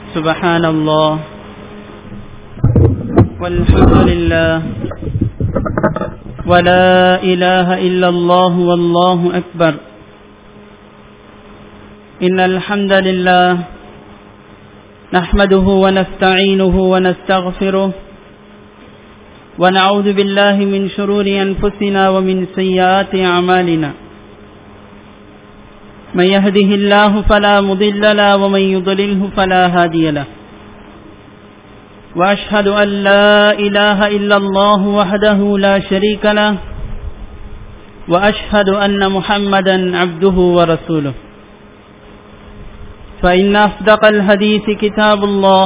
سبحان الله والحمد لله ولا إله إلا الله والله أكبر إن الحمد لله نحمده ونستعينه ونستغفره ونعوذ بالله من شرور أنفسنا ومن سيئات أعمالنا من يهده الله فلا مضل له ومن يضلله فلا هادي له وأشهد أن لا إله إلا الله وحده لا شريك له وأشهد أن محمدا عبده ورسوله فإن أصدق الحديث كتاب الله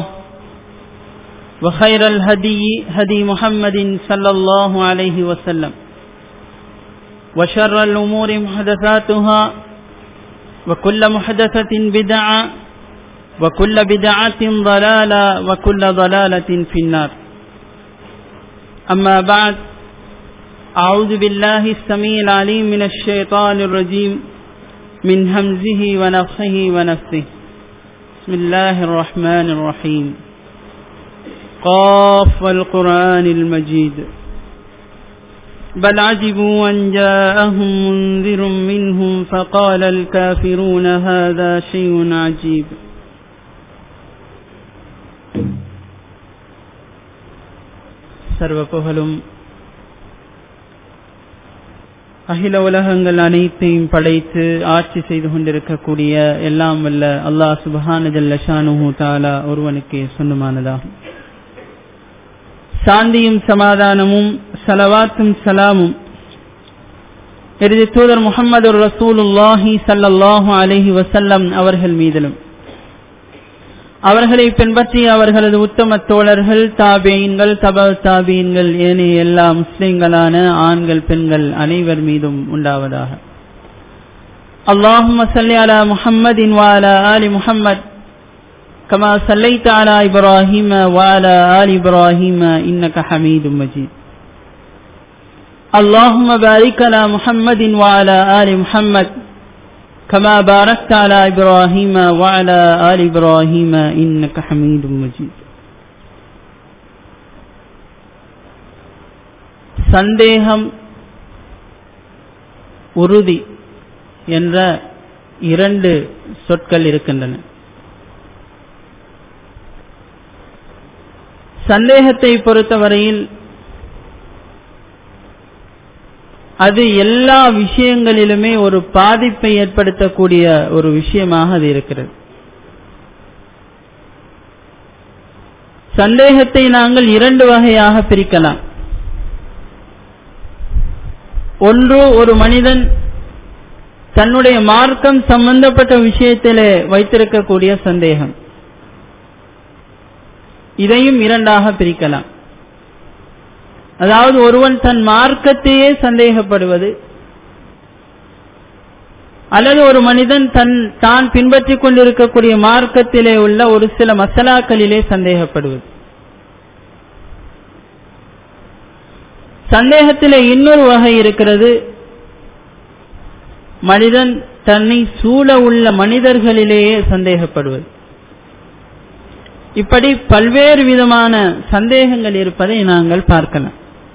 وخير الهدي هدي محمد صلى الله عليه وسلم وشر الأمور محدثاتها وكل محدثة بدعة وكل بدعة ضلالة وكل ضلالة في النار أما بعد أعوذ بالله السميع العليم من الشيطان الرجيم من همزه ونفخه ونفسه بسم الله الرحمن الرحيم قاف والقرآن المجيد بل عجبوا أن جاءهم منذر منهم فقال الكافرون هذا شيء عجيب சர்வ புகழும் அகில உலகங்கள் அனைத்தையும் படைத்து ஆட்சி செய்து கொண்டிருக்கக்கூடிய எல்லாம் வல்ல அல்லாஹ் சுபஹானஜல்ல ஷானு தாலா ஒருவனுக்கே சொந்தமானதாகும் சாந்தியும் சமாதானமும் சலவாத்தும் சலாமும் இறுதி தூதர் முகமது ரசூலுல்லாஹி சல்லாஹூ அலஹி வசல்லம் அவர்கள் மீதிலும் அவர்களை பின்பற்றி அவர்களது உத்தம தோழர்கள் தாபீன்கள் தப தாபீன்கள் ஏனைய எல்லா முஸ்லிம்களான ஆண்கள் பெண்கள் அனைவர் மீதும் உண்டாவதாக அல்லாஹும் சல்லி அலா முஹம்மதின் வாலா ஆலி முஹம்மத் كما صليت على إبراهيم وعلى آل إبراهيم إنك حميد مجيد اللهم بارك على محمد وعلى آل محمد كما باركت على إبراهيم وعلى آل إبراهيم إنك حميد مجيد சந்தேகம் உறுதி என்ற இரண்டு சொற்கள் இருக்கின்றன சந்தேகத்தை பொறுத்தவரையில் அது எல்லா விஷயங்களிலுமே ஒரு பாதிப்பை ஏற்படுத்தக்கூடிய ஒரு விஷயமாக அது இருக்கிறது சந்தேகத்தை நாங்கள் இரண்டு வகையாக பிரிக்கலாம் ஒன்று ஒரு மனிதன் தன்னுடைய மார்க்கம் சம்பந்தப்பட்ட விஷயத்திலே வைத்திருக்கக்கூடிய சந்தேகம் இதையும் இரண்டாக பிரிக்கலாம் அதாவது ஒருவன் தன் மார்க்கத்தையே சந்தேகப்படுவது அல்லது ஒரு மனிதன் தன் தான் பின்பற்றிக் கொண்டிருக்கக்கூடிய மார்க்கத்திலே உள்ள ஒரு சில மசலாக்களிலே சந்தேகப்படுவது சந்தேகத்திலே இன்னொரு வகை இருக்கிறது மனிதன் தன்னை சூழ உள்ள மனிதர்களிலேயே சந்தேகப்படுவது இப்படி பல்வேறு விதமான சந்தேகங்கள் இருப்பதை நாங்கள் பார்க்கலாம்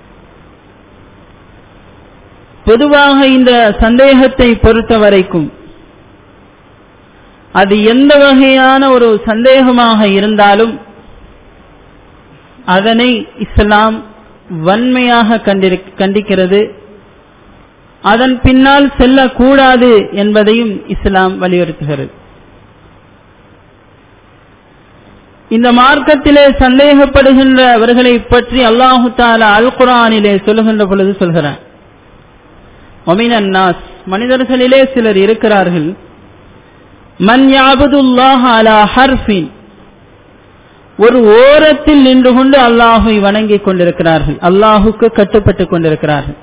பொதுவாக இந்த சந்தேகத்தை பொறுத்த வரைக்கும் அது எந்த வகையான ஒரு சந்தேகமாக இருந்தாலும் அதனை இஸ்லாம் வன்மையாக கண்டிக்கிறது அதன் பின்னால் செல்லக்கூடாது என்பதையும் இஸ்லாம் வலியுறுத்துகிறது இந்த மார்க்கத்திலே சந்தேகப்படுகின்றவர்களை பற்றி அல்லாஹு தாலா அல் குரானிலே சொல்லுகின்ற பொழுது சொல்கிறான் ஒமினன்னாஸ் மனிதர்களிலே சிலர் இருக்கிறார்கள் மன் யாபதுல்லாஹ் அலா ஹர்ஃபின் ஒரு ஓரத்தில் நின்று கொண்டு அல்லாஹை வணங்கிக் கொண்டிருக்கிறார்கள் அல்லாஹுக்கு கட்டுப்பட்டுக் கொண்டிருக்கிறார்கள்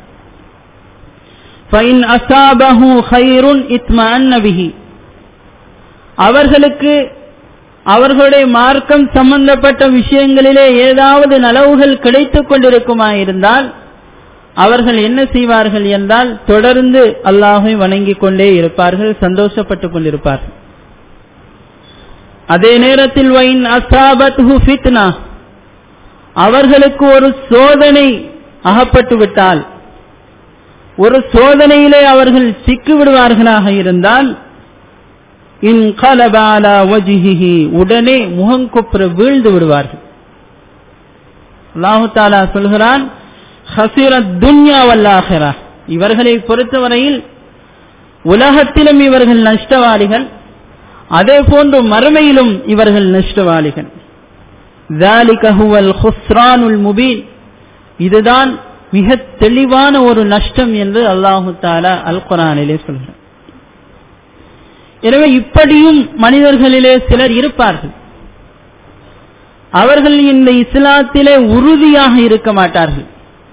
அசாபஹு ஹைருன் இத்மஅன்ன பிஹி அவர்களுக்கு அவர்களுடைய மார்க்கம் சம்பந்தப்பட்ட விஷயங்களிலே ஏதாவது நலவுகள் கிடைத்துக் கொண்டிருக்குமா இருந்தால் அவர்கள் என்ன செய்வார்கள் என்றால் தொடர்ந்து அல்லாஹை வணங்கிக் கொண்டே இருப்பார்கள் சந்தோஷப்பட்டுக் கொண்டிருப்பார்கள் அதே நேரத்தில் வைன் அசாபத்ஹு ஃபித்னா அவர்களுக்கு ஒரு சோதனை அகப்பட்டு விட்டால் ஒரு சோதனையிலே அவர்கள் சிக்கு விடுவார்களாக இருந்தால் இன் கலபாலா வஜிஹி உடனே முகங்குப்புற வீழ்ந்து விடுவார்கள் அல்லாஹு தாலா சொல்கிறான் ஹசிரத் துன்யா வல்லாஹிரா இவர்களை பொறுத்தவரையில் உலகத்திலும் இவர்கள் நஷ்டவாளிகள் அதே போன்று மறுமையிலும் இவர்கள் நஷ்டவாளிகள் ذَلِكَ هُوَ الْخُسْرَانُ الْمُبِينُ இதுதான் மிக தெளிவான ஒரு நஷ்டம் என்று அல்லாஹு தாலா அல் குரானிலே சொல்கிறார் எனவே இப்படியும் மனிதர்களிலே சிலர் இருப்பார்கள் அவர்கள் இந்த இஸ்லாத்திலே உறுதியாக இருக்க மாட்டார்கள்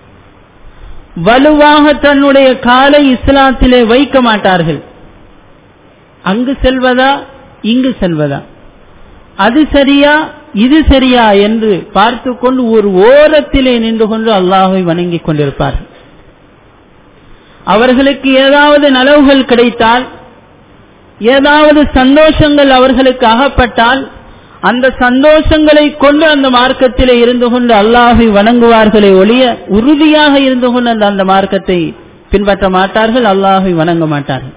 வலுவாக தன்னுடைய காலை இஸ்லாத்திலே வைக்க மாட்டார்கள் அங்கு செல்வதா இங்கு செல்வதா அது சரியா இது சரியா என்று பார்த்து கொண்டு ஒரு ஓரத்திலே நின்று கொண்டு அல்லாஹை வணங்கிக் கொண்டிருப்பார்கள் அவர்களுக்கு ஏதாவது நலவுகள் கிடைத்தால் ஏதாவது சந்தோஷங்கள் அவர்களுக்கு அகப்பட்டால் அந்த சந்தோஷங்களை கொண்டு அந்த மார்க்கத்திலே இருந்து கொண்டு அல்லாஹை வணங்குவார்களே ஒழிய உறுதியாக இருந்து கொண்டு அந்த அந்த மார்க்கத்தை பின்பற்ற மாட்டார்கள் அல்லாஹை வணங்க மாட்டார்கள்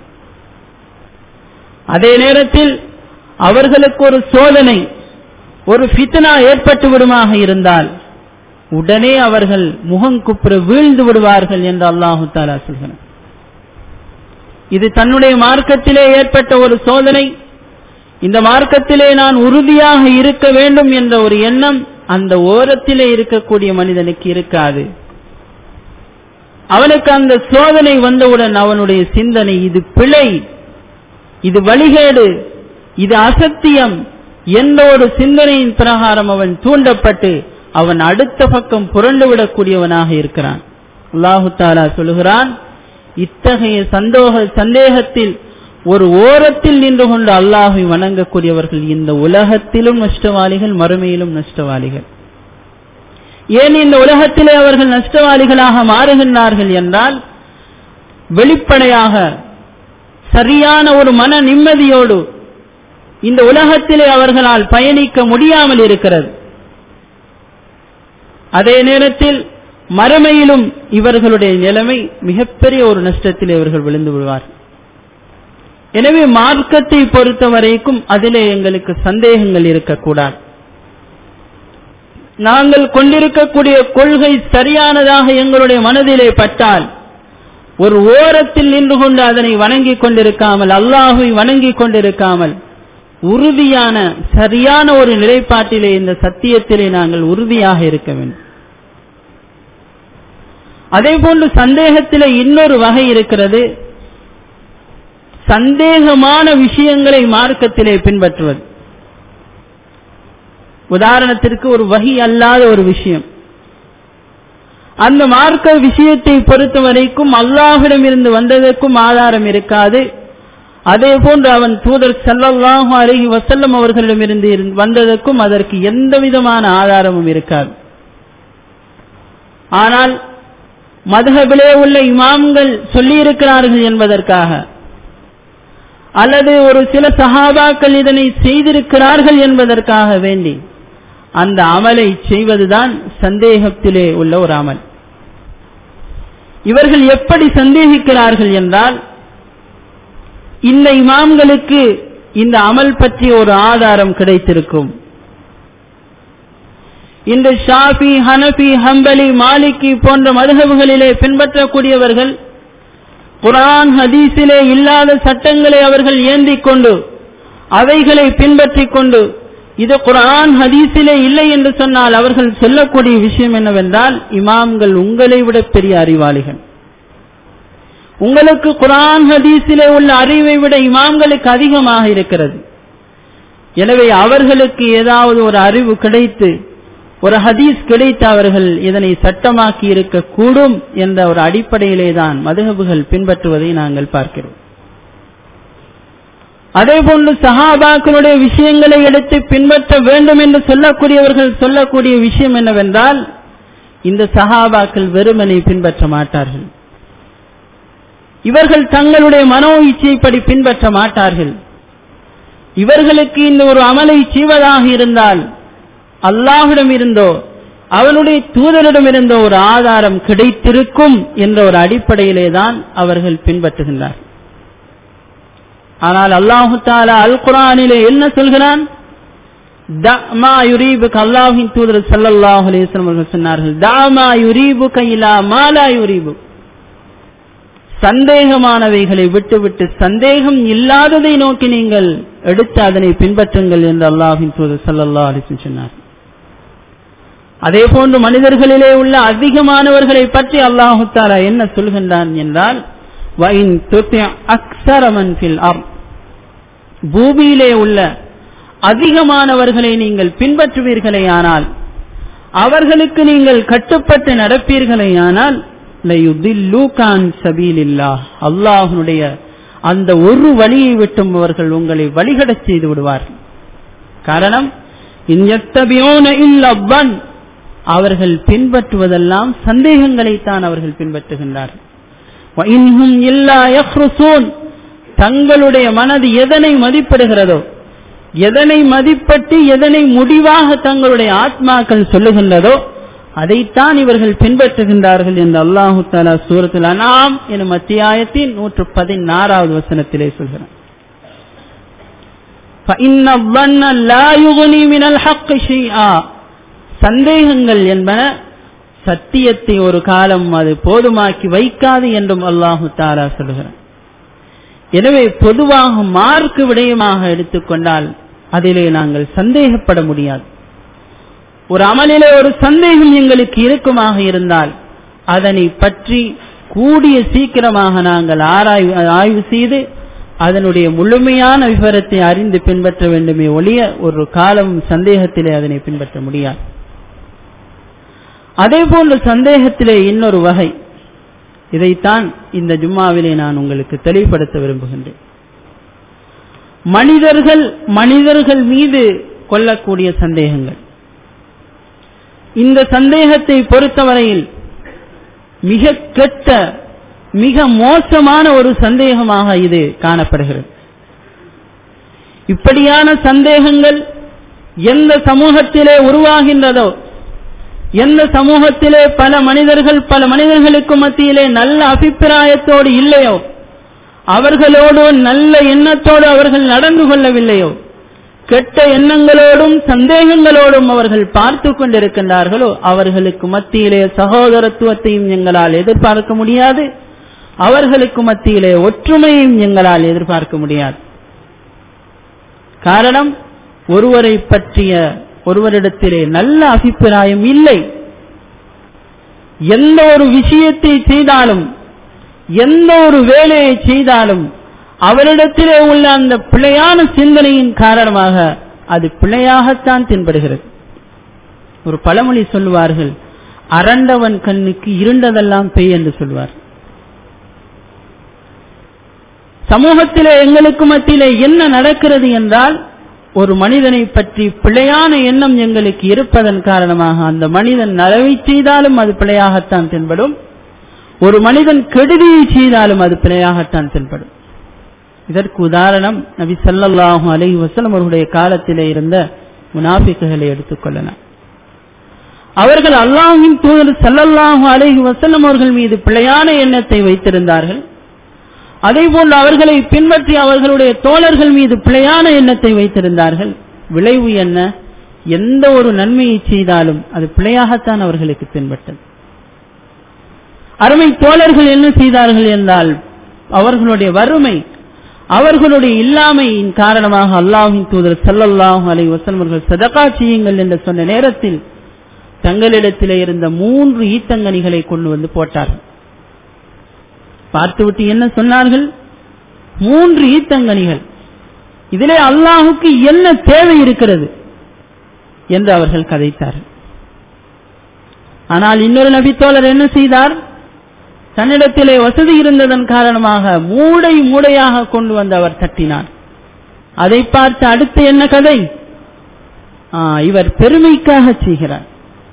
அதே நேரத்தில் அவர்களுக்கு ஒரு சோதனை ஒரு ஃபித்னா ஏற்பட்டு விடுமாக இருந்தால் உடனே அவர்கள் முகங்குப்புற வீழ்ந்து விடுவார்கள் என்று அல்லாஹு தாலா சொல்கிறார் இது தன்னுடைய மார்க்கத்திலே ஏற்பட்ட ஒரு சோதனை இந்த மார்க்கத்திலே நான் உறுதியாக இருக்க வேண்டும் என்ற ஒரு எண்ணம் அந்த ஓரத்திலே இருக்கக்கூடிய மனிதனுக்கு இருக்காது அவனுக்கு அந்த சோதனை வந்தவுடன் அவனுடைய சிந்தனை இது பிழை இது வழிகேடு இது அசத்தியம் என்ற ஒரு சிந்தனையின் பிரகாரம் அவன் தூண்டப்பட்டு அவன் அடுத்த பக்கம் புரண்டு விடக்கூடியவனாக இருக்கிறான் அல்லாஹு தாலா சொல்லுகிறான் இத்தகைய சந்தோக சந்தேகத்தில் ஒரு ஓரத்தில் நின்று கொண்டு அல்லாஹை வணங்கக்கூடியவர்கள் இந்த உலகத்திலும் நஷ்டவாளிகள் மறுமையிலும் நஷ்டவாளிகள் ஏன் இந்த உலகத்திலே அவர்கள் நஷ்டவாளிகளாக மாறுகின்றார்கள் என்றால் வெளிப்படையாக சரியான ஒரு மன நிம்மதியோடு இந்த உலகத்திலே அவர்களால் பயணிக்க முடியாமல் இருக்கிறது அதே நேரத்தில் மறுமையிலும் இவர்களுடைய நிலைமை மிகப்பெரிய ஒரு நஷ்டத்தில் இவர்கள் விழுந்து விடுவார் எனவே மார்க்கத்தை பொறுத்த வரைக்கும் அதிலே எங்களுக்கு சந்தேகங்கள் இருக்கக்கூடாது நாங்கள் கொண்டிருக்கக்கூடிய கொள்கை சரியானதாக எங்களுடைய மனதிலே பட்டால் ஒரு ஓரத்தில் நின்று கொண்டு அதனை வணங்கிக் கொண்டிருக்காமல் அல்லாஹை வணங்கிக் கொண்டிருக்காமல் உறுதியான சரியான ஒரு நிலைப்பாட்டிலே இந்த சத்தியத்திலே நாங்கள் உறுதியாக இருக்க வேண்டும் அதே போன்று சந்தேகத்திலே இன்னொரு வகை இருக்கிறது சந்தேகமான விஷயங்களை மார்க்கத்திலே பின்பற்றுவது உதாரணத்திற்கு ஒரு வகி அல்லாத ஒரு விஷயம் அந்த மார்க்க விஷயத்தை பொறுத்த வரைக்கும் அல்லாஹிடம் இருந்து வந்ததற்கும் ஆதாரம் இருக்காது அதே போன்று அவன் தூதர் செல்லல்லாஹு அருகி வசல்லம் அவர்களிடமிருந்து வந்ததற்கும் அதற்கு எந்த விதமான ஆதாரமும் இருக்காது ஆனால் மதுகபிலே உள்ள இமாம்கள் சொல்லியிருக்கிறார்கள் என்பதற்காக அல்லது ஒரு சில சஹாபாக்கள் இதனை செய்திருக்கிறார்கள் என்பதற்காக வேண்டி அந்த அமலை செய்வதுதான் சந்தேகத்திலே உள்ள ஒரு அமல் இவர்கள் எப்படி சந்தேகிக்கிறார்கள் என்றால் இந்த இமாம்களுக்கு இந்த அமல் பற்றிய ஒரு ஆதாரம் கிடைத்திருக்கும் இந்த ஷாஃபி ஹனபி ஹம்பலி மாலிகி போன்ற மதுகபுகளிலே பின்பற்றக்கூடியவர்கள் குரான் ஹதீஸிலே இல்லாத சட்டங்களை அவர்கள் ஏந்திக் கொண்டு அவைகளை பின்பற்றிக் கொண்டு இது குரான் ஹதீஸிலே இல்லை என்று சொன்னால் அவர்கள் சொல்லக்கூடிய விஷயம் என்னவென்றால் இமாம்கள் உங்களை விட பெரிய அறிவாளிகள் உங்களுக்கு குரான் ஹதீஸிலே உள்ள அறிவை விட இமாம்களுக்கு அதிகமாக இருக்கிறது எனவே அவர்களுக்கு ஏதாவது ஒரு அறிவு கிடைத்து ஒரு ஹதீஸ் கிடைத்து அவர்கள் இதனை சட்டமாக்கி இருக்க கூடும் என்ற ஒரு அடிப்படையிலே தான் மதுகபுகள் பின்பற்றுவதை நாங்கள் பார்க்கிறோம் அதே போன்று சஹாபாக்களுடைய விஷயங்களை எடுத்து பின்பற்ற வேண்டும் என்று சொல்லக்கூடியவர்கள் சொல்லக்கூடிய விஷயம் என்னவென்றால் இந்த சஹாபாக்கள் வெறுமனை பின்பற்ற மாட்டார்கள் இவர்கள் தங்களுடைய மனோ இச்சைப்படி பின்பற்ற மாட்டார்கள் இவர்களுக்கு இந்த ஒரு அமலை செய்வதாக இருந்தால் அல்லாஹிடம் இருந்தோ அவனுடைய தூதரிடம் இருந்த ஒரு ஆதாரம் கிடைத்திருக்கும் என்ற ஒரு அடிப்படையிலே தான் அவர்கள் பின்பற்றுகின்றார் ஆனால் அல்லாஹு தாலா அல் குரானிலே என்ன சொல்கிறான் தமா யுரீபுக்கு அல்லாஹின் தூதர் சல்லல்லாஹு அலையம் அவர்கள் சொன்னார்கள் தாமா யுரீபு கையிலா மாலா யுரீபு சந்தேகமானவைகளை விட்டுவிட்டு சந்தேகம் இல்லாததை நோக்கி நீங்கள் எடுத்து அதனை பின்பற்றுங்கள் என்று அல்லாஹின் தூதர் சல்லல்லா அலிசன் சொன்னார் அதே போன்று மனிதர்களிலே உள்ள அதிகமானவர்களை பற்றி அல்லாஹு தாலா என்ன சொல்கின்றான் என்றால் பூமியிலே உள்ள அதிகமானவர்களை நீங்கள் பின்பற்றுவீர்களே ஆனால் அவர்களுக்கு நீங்கள் கட்டுப்பட்டு நடப்பீர்களே ஆனால் அல்லாஹனுடைய அந்த ஒரு வழியை விட்டும் அவர்கள் உங்களை வழிகடச் செய்து விடுவார்கள் காரணம் அவர்கள் பின்பற்றுவதெல்லாம் சந்தேகங்களைத்தான் அவர்கள் பின்பற்றுகின்றார்கள் தங்களுடைய மனது எதனை மதிப்பிடுகிறதோ எதனை மதிப்பட்டு எதனை முடிவாக தங்களுடைய ஆத்மாக்கள் சொல்லுகின்றதோ அதைத்தான் இவர்கள் பின்பற்றுகின்றார்கள் என்று அல்லாஹு தாலா சூரத்தில் அனாம் எனும் அத்தியாயத்தின் நூற்று பதினாறாவது வசனத்திலே சொல்கிறார் சந்தேகங்கள் என்பன சத்தியத்தை ஒரு காலம் அது போதுமாக்கி வைக்காது என்றும் அல்லாஹு தாலா சொல்கிறார் எனவே பொதுவாக மார்க்கு விடயமாக எடுத்துக்கொண்டால் அதிலே நாங்கள் சந்தேகப்பட முடியாது ஒரு அமலிலே ஒரு சந்தேகம் எங்களுக்கு இருக்குமாக இருந்தால் அதனை பற்றி கூடிய சீக்கிரமாக நாங்கள் ஆராய்வு ஆய்வு செய்து அதனுடைய முழுமையான விவரத்தை அறிந்து பின்பற்ற வேண்டுமே ஒழிய ஒரு காலம் சந்தேகத்திலே அதனை பின்பற்ற முடியாது அதே போன்ற சந்தேகத்திலே இன்னொரு வகை இதைத்தான் இந்த ஜும்மாவிலே நான் உங்களுக்கு தெளிவுபடுத்த விரும்புகின்றேன் மனிதர்கள் மனிதர்கள் மீது கொள்ளக்கூடிய சந்தேகங்கள் இந்த சந்தேகத்தை பொறுத்தவரையில் மிக கெட்ட மிக மோசமான ஒரு சந்தேகமாக இது காணப்படுகிறது இப்படியான சந்தேகங்கள் எந்த சமூகத்திலே உருவாகின்றதோ எந்த சமூகத்திலே பல மனிதர்கள் பல மனிதர்களுக்கு மத்தியிலே நல்ல அபிப்பிராயத்தோடு இல்லையோ அவர்களோடு நல்ல எண்ணத்தோடு அவர்கள் நடந்து கொள்ளவில்லையோ கெட்ட எண்ணங்களோடும் சந்தேகங்களோடும் அவர்கள் பார்த்து கொண்டிருக்கின்றார்களோ அவர்களுக்கு மத்தியிலே சகோதரத்துவத்தையும் எங்களால் எதிர்பார்க்க முடியாது அவர்களுக்கு மத்தியிலே ஒற்றுமையும் எங்களால் எதிர்பார்க்க முடியாது காரணம் ஒருவரை பற்றிய ஒருவரிடத்திலே நல்ல அபிப்பிராயம் இல்லை எந்த ஒரு விஷயத்தை செய்தாலும் எந்த ஒரு வேலையை செய்தாலும் அவரிடத்திலே உள்ள அந்த பிழையான சிந்தனையின் காரணமாக அது பிழையாகத்தான் தென்படுகிறது ஒரு பழமொழி சொல்லுவார்கள் அரண்டவன் கண்ணுக்கு இருண்டதெல்லாம் பெய் என்று சொல்வார் சமூகத்திலே எங்களுக்கு மத்தியிலே என்ன நடக்கிறது என்றால் ஒரு மனிதனை பற்றி பிழையான எண்ணம் எங்களுக்கு இருப்பதன் காரணமாக அந்த மனிதன் நலவை செய்தாலும் அது பிழையாகத்தான் தென்படும் ஒரு மனிதன் கெடுதியை செய்தாலும் அது பிழையாகத்தான் தென்படும் இதற்கு உதாரணம் நபி சல்லாஹூ அலஹி வசலம் அவர்களுடைய காலத்திலே இருந்த முனாபிக்குகளை எடுத்துக்கொள்ளலாம் அவர்கள் அல்லாஹின் தூதர் சல்லல்லாஹு அலஹி வசல்லம் அவர்கள் மீது பிழையான எண்ணத்தை வைத்திருந்தார்கள் அதே போன்று அவர்களை பின்பற்றி அவர்களுடைய தோழர்கள் மீது பிழையான எண்ணத்தை வைத்திருந்தார்கள் விளைவு என்ன எந்த ஒரு நன்மையை செய்தாலும் அது பிழையாகத்தான் அவர்களுக்கு தென்பட்டது அருமை தோழர்கள் என்ன செய்தார்கள் என்றால் அவர்களுடைய வறுமை அவர்களுடைய இல்லாமையின் காரணமாக அல்லாஹின் தூதர் சல்லல்லாஹு அலை வசல்மர்கள் சதகா செய்யுங்கள் என்று சொன்ன நேரத்தில் தங்களிடத்திலே இருந்த மூன்று ஈத்தங்கனிகளை கொண்டு வந்து போட்டார்கள் பார்த்துவிட்டு என்ன சொன்னார்கள் மூன்று ஈத்தங்கனிகள் இதிலே அல்லாஹுக்கு என்ன தேவை இருக்கிறது என்று அவர்கள் கதைத்தார்கள் ஆனால் இன்னொரு நபித்தோழர் என்ன செய்தார் தன்னிடத்திலே வசதி இருந்ததன் காரணமாக மூடை மூடையாக கொண்டு வந்து அவர் தட்டினார் அதை பார்த்து அடுத்து என்ன கதை இவர் பெருமைக்காக செய்கிறார்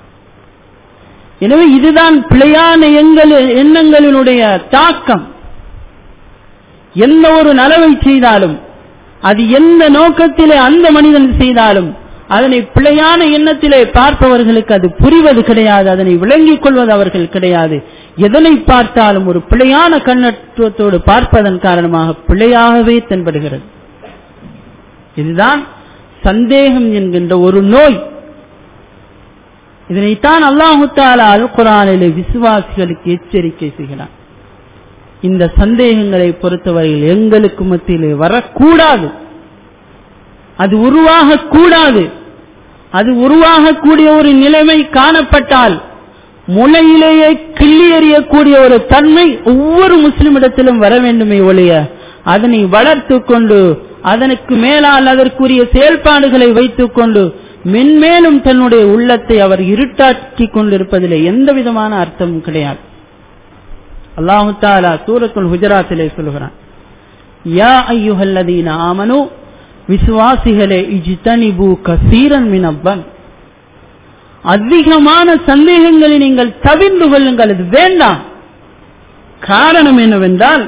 எனவே இதுதான் பிழையான எங்கள் எண்ணங்களினுடைய தாக்கம் எந்த ஒரு நலவை செய்தாலும் அது எந்த நோக்கத்திலே அந்த மனிதன் செய்தாலும் அதனை பிழையான எண்ணத்திலே பார்ப்பவர்களுக்கு அது புரிவது கிடையாது அதனை விளங்கிக் கொள்வது அவர்கள் கிடையாது எதனை பார்த்தாலும் ஒரு பிழையான கண்ணத்துவத்தோடு பார்ப்பதன் காரணமாக பிழையாகவே தென்படுகிறது இதுதான் சந்தேகம் என்கின்ற ஒரு நோய் இதனைத்தான் அல்லாஹு தாலா அல் குரானிலே விசுவாசிகளுக்கு எச்சரிக்கை செய்கிறான் இந்த சந்தேகங்களை பொறுத்தவரையில் எங்களுக்கு மத்தியிலே வரக்கூடாது அது உருவாக கூடாது அது உருவாகக்கூடிய ஒரு நிலைமை காணப்பட்டால் முளையிலேயே கிள்ளி எறியக்கூடிய ஒரு தன்மை ஒவ்வொரு முஸ்லிமிடத்திலும் வர வேண்டுமே ஒழிய அதனை வளர்த்து கொண்டு அதனுக்கு மேலால் அதற்குரிய செயல்பாடுகளை வைத்துக் கொண்டு மென்மேலும் தன்னுடைய உள்ளத்தை அவர் இருட்டாக்கி கொண்டிருப்பதிலே எந்த விதமான அர்த்தமும் கிடையாது அல்லாஹு தாலா சூரத்துல் குஜராத்திலே சொல்கிறான் யா ஐயுஹல்லதீன ஆமனு விசுவாசிகளே இஜ்தனிபு கசீரன் மினப்பன் அதிகமான சந்தேகங்களை நீங்கள் தவிர்ந்து கொள்ளுங்கள் அது வேண்டாம் காரணம் என்னவென்றால்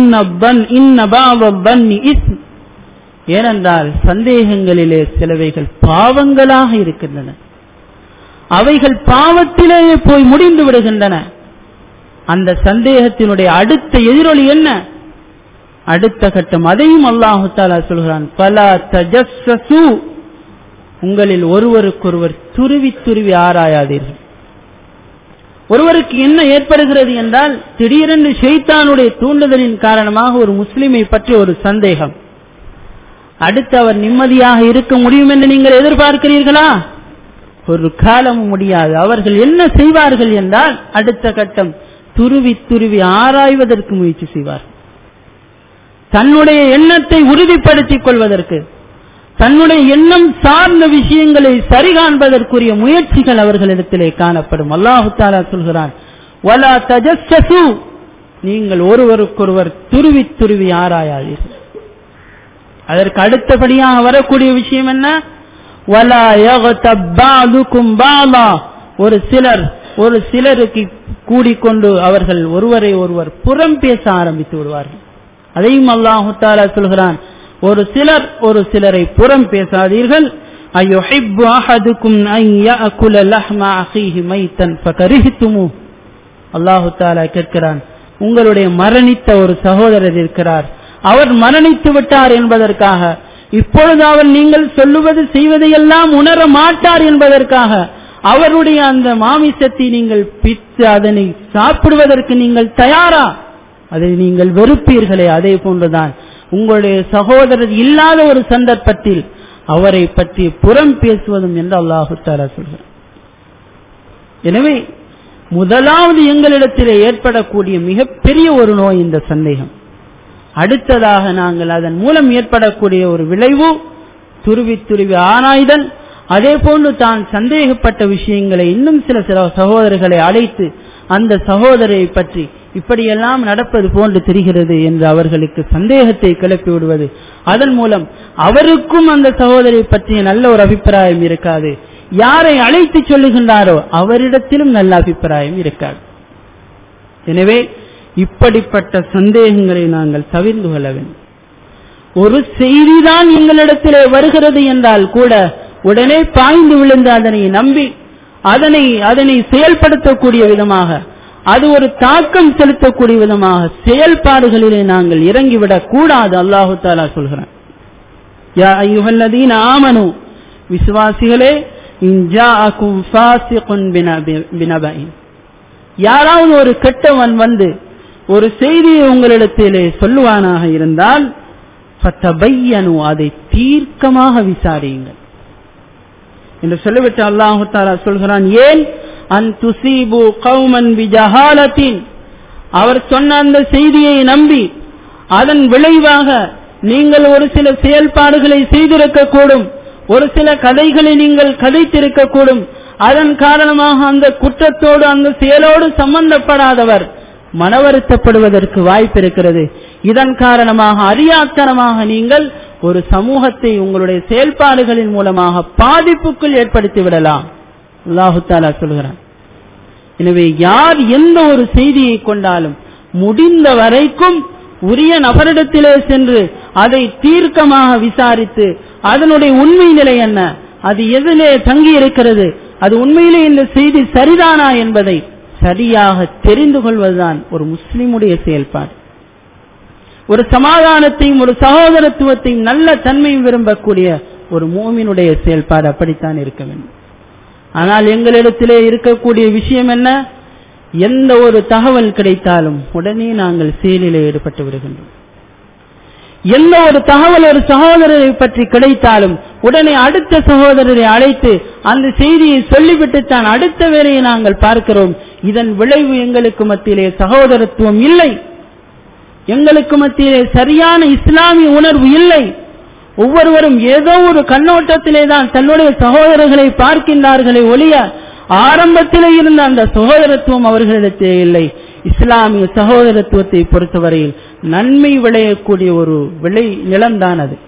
ஏனென்றால் சந்தேகங்களிலே சிலவைகள் பாவங்களாக இருக்கின்றன அவைகள் பாவத்திலேயே போய் முடிந்து விடுகின்றன அந்த சந்தேகத்தினுடைய அடுத்த எதிரொலி என்ன அடுத்த கட்டம் அதையும் அல்லாஹு தாலா சொல்கிறான் பல தஜஸ்ஸு உங்களில் ஒருவருக்கொருவர் துருவி துருவி ஆராயாதீர்கள் ஒருவருக்கு என்ன ஏற்படுகிறது என்றால் திடீரென்று ஷெய்தானுடைய தூண்டுதலின் காரணமாக ஒரு முஸ்லிமை பற்றி ஒரு சந்தேகம் அடுத்து அவர் நிம்மதியாக இருக்க முடியும் என்று நீங்கள் எதிர்பார்க்கிறீர்களா ஒரு காலமும் முடியாது அவர்கள் என்ன செய்வார்கள் என்றால் அடுத்த கட்டம் துருவி துருவி ஆராய்வதற்கு முயற்சி செய்வார்கள் தன்னுடைய எண்ணத்தை உறுதிப்படுத்திக் கொள்வதற்கு தன்னுடைய எண்ணம் சார்ந்த விஷயங்களை சரி காண்பதற்குரிய முயற்சிகள் அவர்களிடத்திலே காணப்படும் அல்லாஹு தாலா சொல்கிறான் வலா தஜஸ்ஸு நீங்கள் ஒருவருக்கொருவர் துருவி துருவி ஆராயாதீர்கள் அதற்கு அடுத்தபடியாக வரக்கூடிய விஷயம் என்ன வலா யகதப்பாதுக்கும் பாலா ஒரு சிலர் ஒரு சிலருக்கு கூடிக்கொண்டு அவர்கள் ஒருவரை ஒருவர் புறம் பேச ஆரம்பித்து விடுவார்கள் அதையும் அல்லாஹு தாலா சொல்கிறான் ஒரு சிலர் ஒரு சிலரை புறம் பேசாதீர்கள் அய்யுஹிப்பு அஹதுக்கும் அன் யஅகுல லஹ்ம அஹீஹி மைத்தன் ஃபகரிஹ்துமு அல்லாஹு தாலா கேட்கிறான் உங்களுடைய மரணித்த ஒரு சகோதரர் இருக்கிறார் அவர் மரணித்து விட்டார் என்பதற்காக இப்பொழுது அவர் நீங்கள் சொல்லுவது செய்வதையெல்லாம் உணர மாட்டார் என்பதற்காக அவருடைய அந்த மாமிசத்தை நீங்கள் பித்து அதனை சாப்பிடுவதற்கு நீங்கள் தயாரா அதை நீங்கள் வெறுப்பீர்களே அதே போன்றுதான் உங்களுடைய சகோதரர் இல்லாத ஒரு சந்தர்ப்பத்தில் அவரை பற்றி புறம் பேசுவதும் என்று அல்லாஹு தாலா சொல்கிறார் எனவே முதலாவது எங்களிடத்திலே ஏற்படக்கூடிய மிகப்பெரிய ஒரு நோய் இந்த சந்தேகம் அடுத்ததாக நாங்கள் அதன் மூலம் ஏற்படக்கூடிய ஒரு விளைவு துருவி துருவி ஆராய்தல் அதே போன்று தான் சந்தேகப்பட்ட விஷயங்களை இன்னும் சில சில சகோதரர்களை அழைத்து அந்த சகோதரை பற்றி இப்படியெல்லாம் நடப்பது போன்று தெரிகிறது என்று அவர்களுக்கு சந்தேகத்தை கிளப்பி விடுவது அதன் மூலம் அவருக்கும் அந்த சகோதரை பற்றிய நல்ல ஒரு அபிப்பிராயம் இருக்காது யாரை அழைத்து சொல்லுகின்றாரோ அவரிடத்திலும் நல்ல அபிப்பிராயம் இருக்காது எனவே இப்படிப்பட்ட சந்தேகங்களை நாங்கள் தவிர்ந்து கொள்ள வேண்டும் ஒரு செய்திதான் எங்களிடத்திலே வருகிறது என்றால் கூட உடனே பாய்ந்து விழுந்து அதனை நம்பி அதனை அதனை செயல்படுத்தக்கூடிய விதமாக அது ஒரு தாக்கம் செலுத்தக்கூடிய விதமாக செயல்பாடுகளிலே நாங்கள் இறங்கிவிடக் கூடாது அல்லாஹு தாலா சொல்கிறான் யா ஐயுஹல்லதீன ஆமனு விசுவாசிகளே இன்ஜாஅக்கும் ஃபாசிகுன் பினபஇன் யாராவது ஒரு கெட்டவன் வந்து ஒரு செய்தியை உங்களிடத்திலே சொல்லுவானாக இருந்தால் ஃபத்தபையனு அதை தீர்க்கமாக விசாரியுங்கள் என்று சொல்லிவிட்டு அல்லாஹு தாலா சொல்கிறான் ஏன் அன் துசீபு கௌமன் பிஜஹாலத்தின் அவர் சொன்ன அந்த செய்தியை நம்பி அதன் விளைவாக நீங்கள் ஒரு சில செயல்பாடுகளை செய்திருக்க கூடும் ஒரு சில கதைகளை நீங்கள் கதைத்திருக்க கூடும் அதன் காரணமாக அந்த குற்றத்தோடு அந்த செயலோடு சம்பந்தப்படாதவர் மனவருத்தப்படுவதற்கு வாய்ப்பு இருக்கிறது இதன் காரணமாக அறியாத்தனமாக நீங்கள் ஒரு சமூகத்தை உங்களுடைய செயல்பாடுகளின் மூலமாக பாதிப்புக்குள் ஏற்படுத்தி விடலாம் அல்லாஹு தாலா சொல்கிறான் எனவே யார் எந்த ஒரு செய்தியை கொண்டாலும் முடிந்த வரைக்கும் உரிய நபரிடத்திலே சென்று அதை தீர்க்கமாக விசாரித்து அதனுடைய உண்மை நிலை என்ன அது எதிலே தங்கி இருக்கிறது அது உண்மையிலே இந்த செய்தி சரிதானா என்பதை சரியாக தெரிந்து கொள்வதுதான் ஒரு முஸ்லிமுடைய செயல்பாடு ஒரு சமாதானத்தையும் ஒரு சகோதரத்துவத்தையும் நல்ல தன்மையும் விரும்பக்கூடிய ஒரு மூமினுடைய செயல்பாடு அப்படித்தான் இருக்க வேண்டும் ஆனால் எங்களிடத்திலே இருக்கக்கூடிய விஷயம் என்ன எந்த ஒரு தகவல் கிடைத்தாலும் உடனே நாங்கள் செயலிலே ஈடுபட்டு விடுகின்றோம் எந்த ஒரு தகவல் ஒரு சகோதரரை பற்றி கிடைத்தாலும் உடனே அடுத்த சகோதரரை அழைத்து அந்த செய்தியை சொல்லிவிட்டு தான் அடுத்த வேலையை நாங்கள் பார்க்கிறோம் இதன் விளைவு எங்களுக்கு மத்தியிலே சகோதரத்துவம் இல்லை எங்களுக்கு மத்தியிலே சரியான இஸ்லாமிய உணர்வு இல்லை ஒவ்வொருவரும் ஏதோ ஒரு கண்ணோட்டத்திலே தான் தன்னுடைய சகோதரர்களை பார்க்கின்றார்களே ஒழிய ஆரம்பத்திலே இருந்த அந்த சகோதரத்துவம் அவர்களிடத்தே இல்லை இஸ்லாமிய சகோதரத்துவத்தை பொறுத்தவரையில் நன்மை விளையக்கூடிய ஒரு விளை நிலம்தான் அது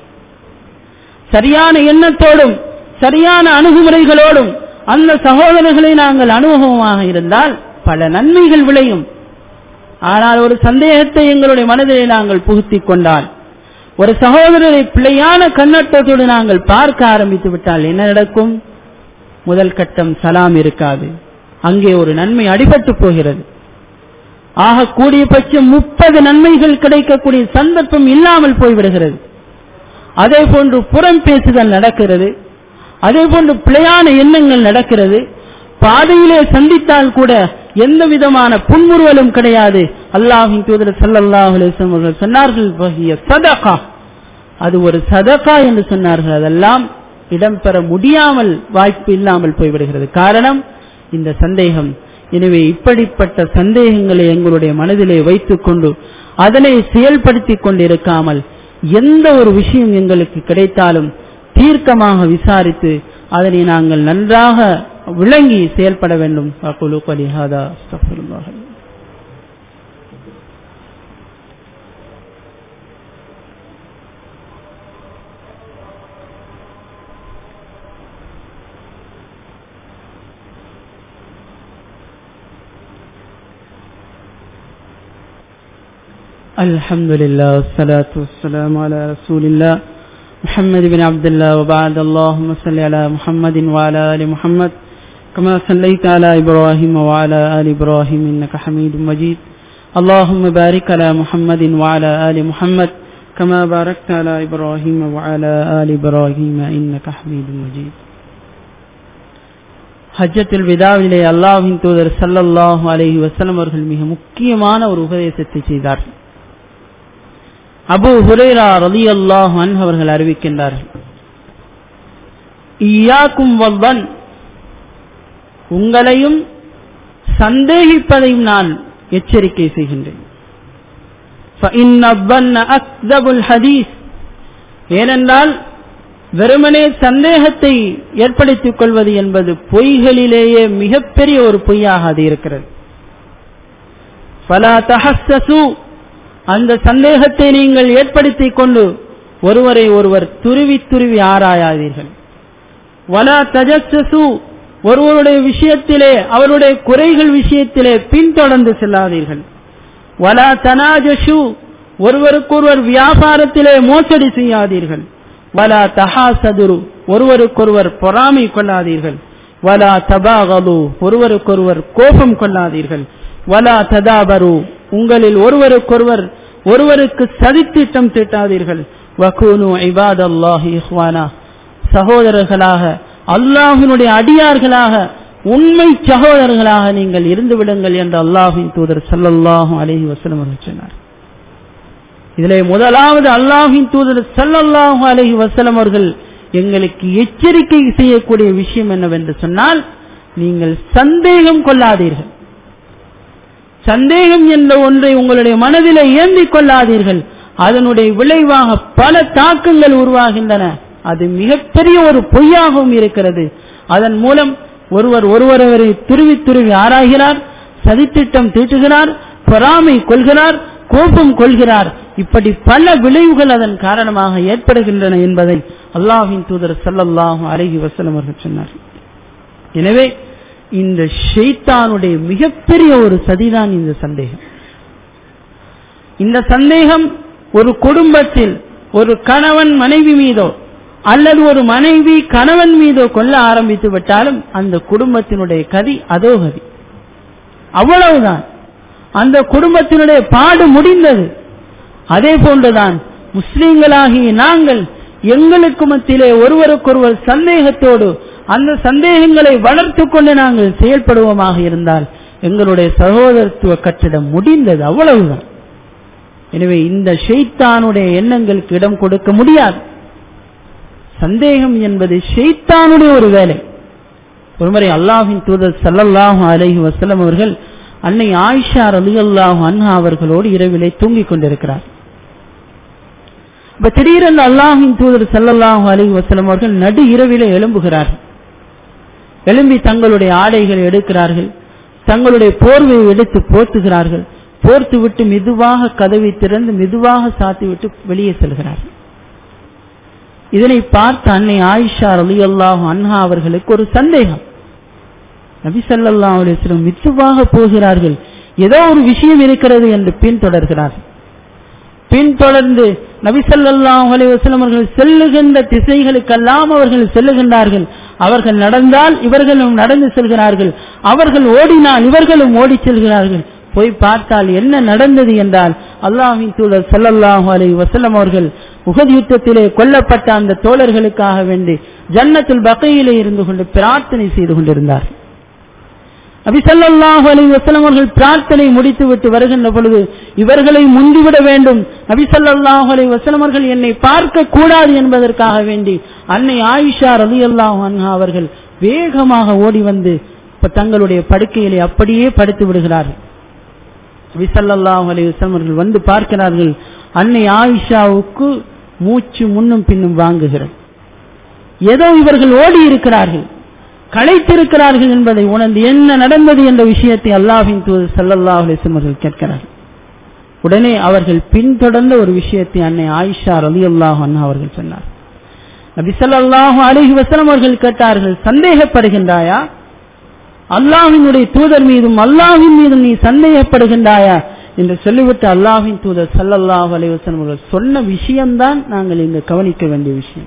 சரியான எண்ணத்தோடும் சரியான அணுகுமுறைகளோடும் அந்த சகோதரர்களை நாங்கள் அனுபவமாக இருந்தால் பல நன்மைகள் விளையும் ஆனால் ஒரு சந்தேகத்தை எங்களுடைய மனதிலே நாங்கள் புகுத்திக் கொண்டால் ஒரு சகோதரரை பிழையான கண்ணோட்டத்தோடு நாங்கள் பார்க்க ஆரம்பித்து விட்டால் என்ன நடக்கும் முதல் கட்டம் சலாம் இருக்காது அங்கே ஒரு நன்மை அடிபட்டு போகிறது ஆக கூடிய பட்சம் முப்பது நன்மைகள் கிடைக்கக்கூடிய சந்தர்ப்பம் இல்லாமல் போய்விடுகிறது அதே போன்று புறம் பேசுதல் நடக்கிறது அதே போன்று பிழையான எண்ணங்கள் நடக்கிறது பாதையிலே சந்தித்தால் கூட எந்த விதமான புன்முறுவலும் கிடையாது அல்லாஹின் தூதர் சல்லல்லாஹு அலிஸ்லாம் அவர்கள் சொன்னார்கள் வகிய சதகா அது ஒரு சதகா என்று சொன்னார்கள் அதெல்லாம் இடம்பெற முடியாமல் வாய்ப்பு இல்லாமல் போய்விடுகிறது காரணம் இந்த சந்தேகம் எனவே இப்படிப்பட்ட சந்தேகங்களை எங்களுடைய மனதிலே வைத்துக் கொண்டு அதனை செயல்படுத்தி கொண்டிருக்காமல் எந்த ஒரு விஷயம் எங்களுக்கு கிடைத்தாலும் தீர்க்கமாக விசாரித்து அதனை நாங்கள் நன்றாக விளங்கி செயல்பட வேண்டும் அக்குலு கலிஹாதா அஸ்தஃபிருல்லாஹ் الحمد لله والصلاة والسلام على رسول الله محمد بن عبد الله وبعد اللهم صل على محمد وعلى آل محمد كما صليت على إبراهيم وعلى آل إبراهيم إنك حميد مجيد اللهم بارك على محمد وعلى آل محمد كما باركت على إبراهيم وعلى آل إبراهيم إنك حميد مجيد ஹஜ்ஜத்தில் விதாவிலே அல்லாஹின் தூதர் சல்லல்லாஹு அலைஹி வஸல்லம் அவர்கள் மிக முக்கியமான ஒரு உபதேசத்தை செய்தார்கள் அபு ஹுரேரா ரலி அல்லாஹ் அவர்கள் அறிவிக்கின்றார்கள் ஈயாக்கும் வவ்வன் உங்களையும் சந்தேகிப்பதையும் நான் எச்சரிக்கை செய்கின்றேன் ஏனென்றால் வெறுமனே சந்தேகத்தை ஏற்படுத்திக் கொள்வது என்பது பொய்களிலேயே மிகப்பெரிய ஒரு பொய்யாக அது இருக்கிறது பலா தஹஸ்ஸு அந்த சந்தேகத்தை நீங்கள் ஏற்படுத்திக் கொண்டு ஒருவரை ஒருவர் துருவி துருவி ஆராயாதீர்கள் வலா தஜஸ்ஸு ஒருவருடைய விஷயத்திலே அவருடைய குறைகள் விஷயத்திலே பின்தொடர்ந்து செல்லாதீர்கள் வலா தனாஜஷு ஒருவருக்கொருவர் வியாபாரத்திலே மோசடி செய்யாதீர்கள் வலா தஹாசதுரு ஒருவருக்கொருவர் பொறாமை கொள்ளாதீர்கள் வலா தபாகலு ஒருவருக்கொருவர் கோபம் கொள்ளாதீர்கள் வலா ததாபரு உங்களில் ஒருவருக்கொருவர் ஒருவருக்கு சதித்திட்டம் தீட்டாதீர்கள் வகூனு இபாத் அல்லாஹி இஹ்வானா சகோதரர்களாக அல்லாஹினுடைய அடியார்களாக உண்மை சகோதரர்களாக நீங்கள் இருந்து விடுங்கள் என்று அல்லாஹின் தூதர் சல்லல்லாஹு அலஹி வசலம் சொன்னார் இதிலே முதலாவது அல்லாஹின் தூதர் சல்லல்லாஹு அலஹி வசலம் அவர்கள் எங்களுக்கு எச்சரிக்கை செய்யக்கூடிய விஷயம் என்னவென்று சொன்னால் நீங்கள் சந்தேகம் கொள்ளாதீர்கள் சந்தேகம் என்ற ஒன்றை உங்களுடைய மனதிலே ஏந்திக் கொள்ளாதீர்கள் அதனுடைய விளைவாக பல தாக்கங்கள் உருவாகின்றன அது மிகப்பெரிய ஒரு பொய்யாகவும் இருக்கிறது அதன் மூலம் ஒருவர் ஒருவரை துருவி துருவி ஆராய்கிறார் சதித்திட்டம் தீட்டுகிறார் பொறாமை கொள்கிறார் கோபம் கொள்கிறார் இப்படி பல விளைவுகள் அதன் காரணமாக ஏற்படுகின்றன என்பதை அல்லாஹின் தூதர் சல்லல்லாஹு அழகி வசலம் அவர்கள் சொன்னார் எனவே இந்த ஷெய்தானுடைய மிகப்பெரிய ஒரு சதிதான் இந்த சந்தேகம் இந்த சந்தேகம் ஒரு குடும்பத்தில் ஒரு கணவன் மனைவி மீதோ அல்லது ஒரு மனைவி கணவன் மீதோ கொல்ல ஆரம்பித்து விட்டாலும் அந்த குடும்பத்தினுடைய கதி அதோ கதி அவ்வளவுதான் அந்த குடும்பத்தினுடைய பாடு முடிந்தது அதே போன்றுதான் முஸ்லிம்களாகிய நாங்கள் எங்களுக்கு மத்தியிலே ஒருவருக்கொருவர் சந்தேகத்தோடு அந்த சந்தேகங்களை வளர்த்து கொண்டு நாங்கள் செயல்படுவோமாக இருந்தால் எங்களுடைய சகோதரத்துவ கட்டிடம் முடிந்தது அவ்வளவுதான் எனவே இந்த ஷெய்தானுடைய எண்ணங்களுக்கு இடம் கொடுக்க முடியாது சந்தேகம் என்பது ஷெய்தானுடைய ஒரு வேலை ஒருமுறை அல்லாஹின் தூதர் சல்லல்லாஹு அலைஹி வசலம் அவர்கள் அன்னை ஆயிஷா ரலி அல்லாஹு அன்ஹா அவர்களோடு இரவிலே தூங்கிக் கொண்டிருக்கிறார் இப்ப திடீரென்று அல்லாஹின் தூதர் சல்லல்லாஹு அலைஹி வசலம் அவர்கள் நடு இரவிலே எழும்புகிறார்கள் எழும்பி தங்களுடைய ஆடைகளை எடுக்கிறார்கள் தங்களுடைய போர்வையை எடுத்து போர்த்துகிறார்கள் போர்த்து விட்டு மெதுவாக கதவை திறந்து மெதுவாக சாத்தி விட்டு வெளியே செல்கிறார்கள் இதனை பார்த்த அன்னை ஆயிஷா அலி அல்லாஹு அன்ஹா அவர்களுக்கு ஒரு சந்தேகம் நபி சல்லா அலிஸ்லம் மெதுவாக போகிறார்கள் ஏதோ ஒரு விஷயம் இருக்கிறது என்று பின்தொடர்கிறார்கள் பின்தொடர்ந்து நபி சல்லாஹ் அலிவசலம் அவர்கள் செல்லுகின்ற திசைகளுக்கெல்லாம் அவர்கள் செல்லுகின்றார்கள் அவர்கள் நடந்தால் இவர்களும் நடந்து செல்கிறார்கள் அவர்கள் ஓடினால் இவர்களும் ஓடி செல்கிறார்கள் போய் பார்த்தால் என்ன நடந்தது என்றால் அல்லாஹின் தூதர் சல்லல்லாஹு அலி வசல்லம் அவர்கள் உகத் யுத்தத்திலே கொல்லப்பட்ட அந்த தோழர்களுக்காக வேண்டி ஜன்னத்துல் பகையிலே இருந்து கொண்டு பிரார்த்தனை செய்து கொண்டிருந்தார் நபி சல்லாஹு அலி வசலம் அவர்கள் பிரார்த்தனை முடித்துவிட்டு வருகின்ற பொழுது இவர்களை முந்திவிட வேண்டும் நபி சல்லாஹு அலி வசலம் அவர்கள் என்னை பார்க்க கூடாது என்பதற்காக வேண்டி அன்னை ஆயிஷா ரலி அல்லாஹ் அவர்கள் வேகமாக ஓடி வந்து தங்களுடைய படுக்கையிலே அப்படியே படுத்து விடுகிறார்கள் நபி சல்லாஹு அலி வசலம் அவர்கள் வந்து பார்க்கிறார்கள் அன்னை ஆயிஷாவுக்கு மூச்சு முன்னும் பின்னும் வாங்குகிறது ஏதோ இவர்கள் ஓடி இருக்கிறார்கள் களைத்திருக்கிறார்கள் என்பதை உணர்ந்து என்ன நடந்தது என்ற விஷயத்தை அல்லாஹின் தூதர் சல்லல்லாஹ் அலிஸ்லம் அவர்கள் கேட்கிறார்கள் உடனே அவர்கள் பின்தொடர்ந்த ஒரு விஷயத்தை அன்னை ஆயிஷா ரலி அல்லாஹ் அண்ணா அவர்கள் சொன்னார் நபி சல்லாஹூ அலிஹி வசலம் அவர்கள் கேட்டார்கள் சந்தேகப்படுகின்றாயா அல்லாஹினுடைய தூதர் மீதும் அல்லாஹின் மீதும் நீ சந்தேகப்படுகின்றாயா என்று சொல்லிவிட்டு அல்லாஹின் தூதர் சல்லல்லாஹு அலி வசலம் அவர்கள் சொன்ன விஷயம்தான் நாங்கள் இங்கு கவனிக்க வேண்டிய விஷயம்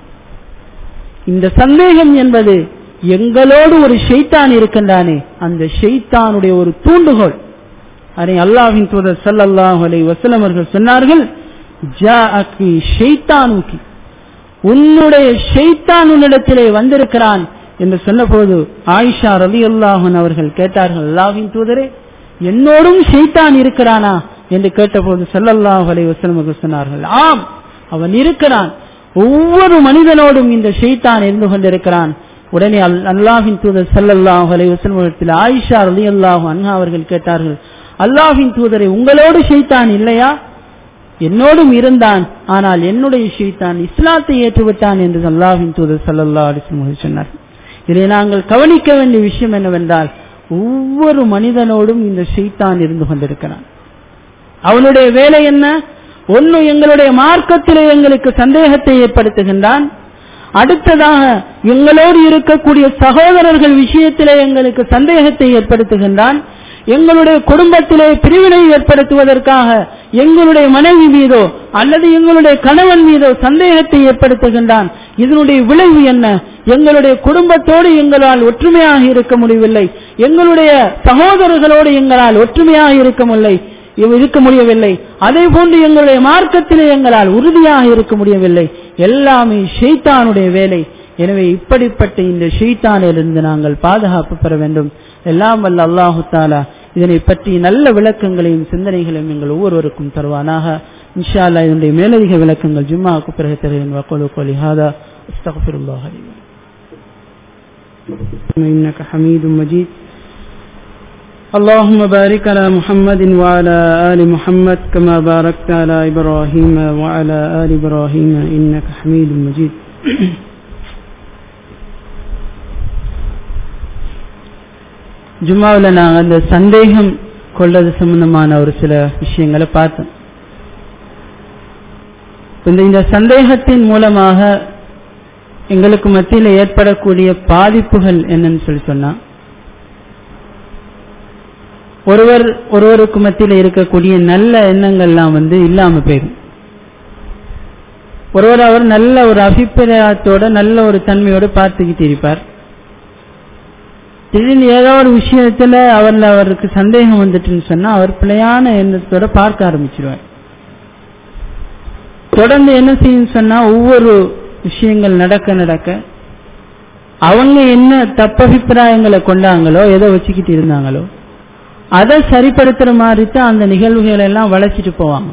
இந்த சந்தேகம் என்பது எங்களோடு ஒரு ஷெய்தான் இருக்கின்றானே அந்த ஷெய்தானுடைய ஒரு தூண்டுகோல் அதை அல்லாஹின் தூதர் சல்லல்லாஹு அலை வசலம் அவர்கள் சொன்னார்கள் ஜாஅக்கி ஷெய்தானுக்கி உன்னுடைய ஷெய்தான் உன்னிடத்திலே வந்திருக்கிறான் என்று சொன்னபோது ஆயிஷா ரலி அல்லாஹன் அவர்கள் கேட்டார்கள் அல்லாஹின் தூதரே என்னோடும் ஷெய்தான் இருக்கிறானா என்று கேட்டபோது சல்லல்லாஹு அலை வசலம் அவர்கள் சொன்னார்கள் ஆம் அவன் இருக்கிறான் ஒவ்வொரு மனிதனோடும் இந்த ஷெய்தான் இருந்து கொண்டிருக்கிறான் உடனே அல்லாஹின் தூதர் சல்லல்லாஹு அலைவசத்தில் ஆயிஷா அலி அல்லாஹு அன்ஹா அவர்கள் கேட்டார்கள் அல்லாஹின் தூதரை உங்களோடு ஷெய்தான் இல்லையா என்னோடும் இருந்தான் ஆனால் என்னுடைய ஷெய்தான் இஸ்லாத்தை ஏற்றுவிட்டான் என்று அல்லாஹின் தூதர் சல்லல்லா அலிஸ்லம் சொன்னார் இதை நாங்கள் கவனிக்க வேண்டிய விஷயம் என்னவென்றால் ஒவ்வொரு மனிதனோடும் இந்த ஷெய்தான் இருந்து கொண்டிருக்கிறான் அவனுடைய வேலை என்ன ஒன்னு எங்களுடைய மார்க்கத்திலே எங்களுக்கு சந்தேகத்தை ஏற்படுத்துகின்றான் அடுத்ததாக எங்களோடு இருக்கக்கூடிய சகோதரர்கள் விஷயத்திலே எங்களுக்கு சந்தேகத்தை ஏற்படுத்துகின்றான் எங்களுடைய குடும்பத்திலே பிரிவினை ஏற்படுத்துவதற்காக எங்களுடைய மனைவி மீதோ அல்லது எங்களுடைய கணவன் மீதோ சந்தேகத்தை ஏற்படுத்துகின்றான் இதனுடைய விளைவு என்ன எங்களுடைய குடும்பத்தோடு எங்களால் ஒற்றுமையாக இருக்க முடியவில்லை எங்களுடைய சகோதரர்களோடு எங்களால் ஒற்றுமையாக இருக்க முடியலை இருக்க முடியவில்லை அதே போன்று எங்களுடைய மார்க்கத்திலே எங்களால் உறுதியாக இருக்க முடியவில்லை எல்லாமே ஷெய்தானுடைய வேலை எனவே இப்படிப்பட்ட இந்த ஷெய்தானிலிருந்து நாங்கள் பாதுகாப்பு பெற வேண்டும் எல்லாம் வல்ல அல்லாஹு தாலா இதனை பற்றி நல்ல விளக்கங்களையும் சிந்தனைகளையும் எங்கள் ஒவ்வொருவருக்கும் தருவானாக இன்ஷா அல்லா இதனுடைய மேலதிக விளக்கங்கள் ஜும்மாவுக்கு பிறகு தருகிறேன் வக்கோலு கோலி ஹாதா அஸ்தகுல்லாஹ் إنك حميد مجيد اللهم بارك على محمد وعلى آل محمد كما باركت على إبراهيم وعلى آل إبراهيم إنك حميد مجيد ஜும்மாவில் நாங்கள் அந்த சந்தேகம் கொள்வது சம்பந்தமான ஒரு சில விஷயங்களை பார்த்தோம் இந்த இந்த சந்தேகத்தின் மூலமாக எங்களுக்கு மத்தியில் ஏற்படக்கூடிய பாதிப்புகள் என்னன்னு சொல்லி சொன்னா ஒருவர் ஒருவருக்கு மத்தியில் இருக்கக்கூடிய நல்ல எண்ணங்கள்லாம் வந்து இல்லாம போயிடும் ஒருவர் அவர் நல்ல ஒரு அபிப்பிராயத்தோட நல்ல ஒரு தன்மையோட பார்த்துக்கிட்டு இருப்பார் திடீர்னு ஏதோ ஒரு விஷயத்துல அவர்ல அவருக்கு சந்தேகம் வந்துட்டுன்னு சொன்னா அவர் பிழையான எண்ணத்தோட பார்க்க ஆரம்பிச்சிருவார் தொடர்ந்து என்ன செய்யும் சொன்னா ஒவ்வொரு விஷயங்கள் நடக்க நடக்க அவங்க என்ன தப்பபிப்பிராயங்களை கொண்டாங்களோ எதை வச்சுக்கிட்டு இருந்தாங்களோ அதை சரிப்படுத்துற மாதிரி தான் அந்த நிகழ்வுகளை எல்லாம் வளைச்சிட்டு போவாங்க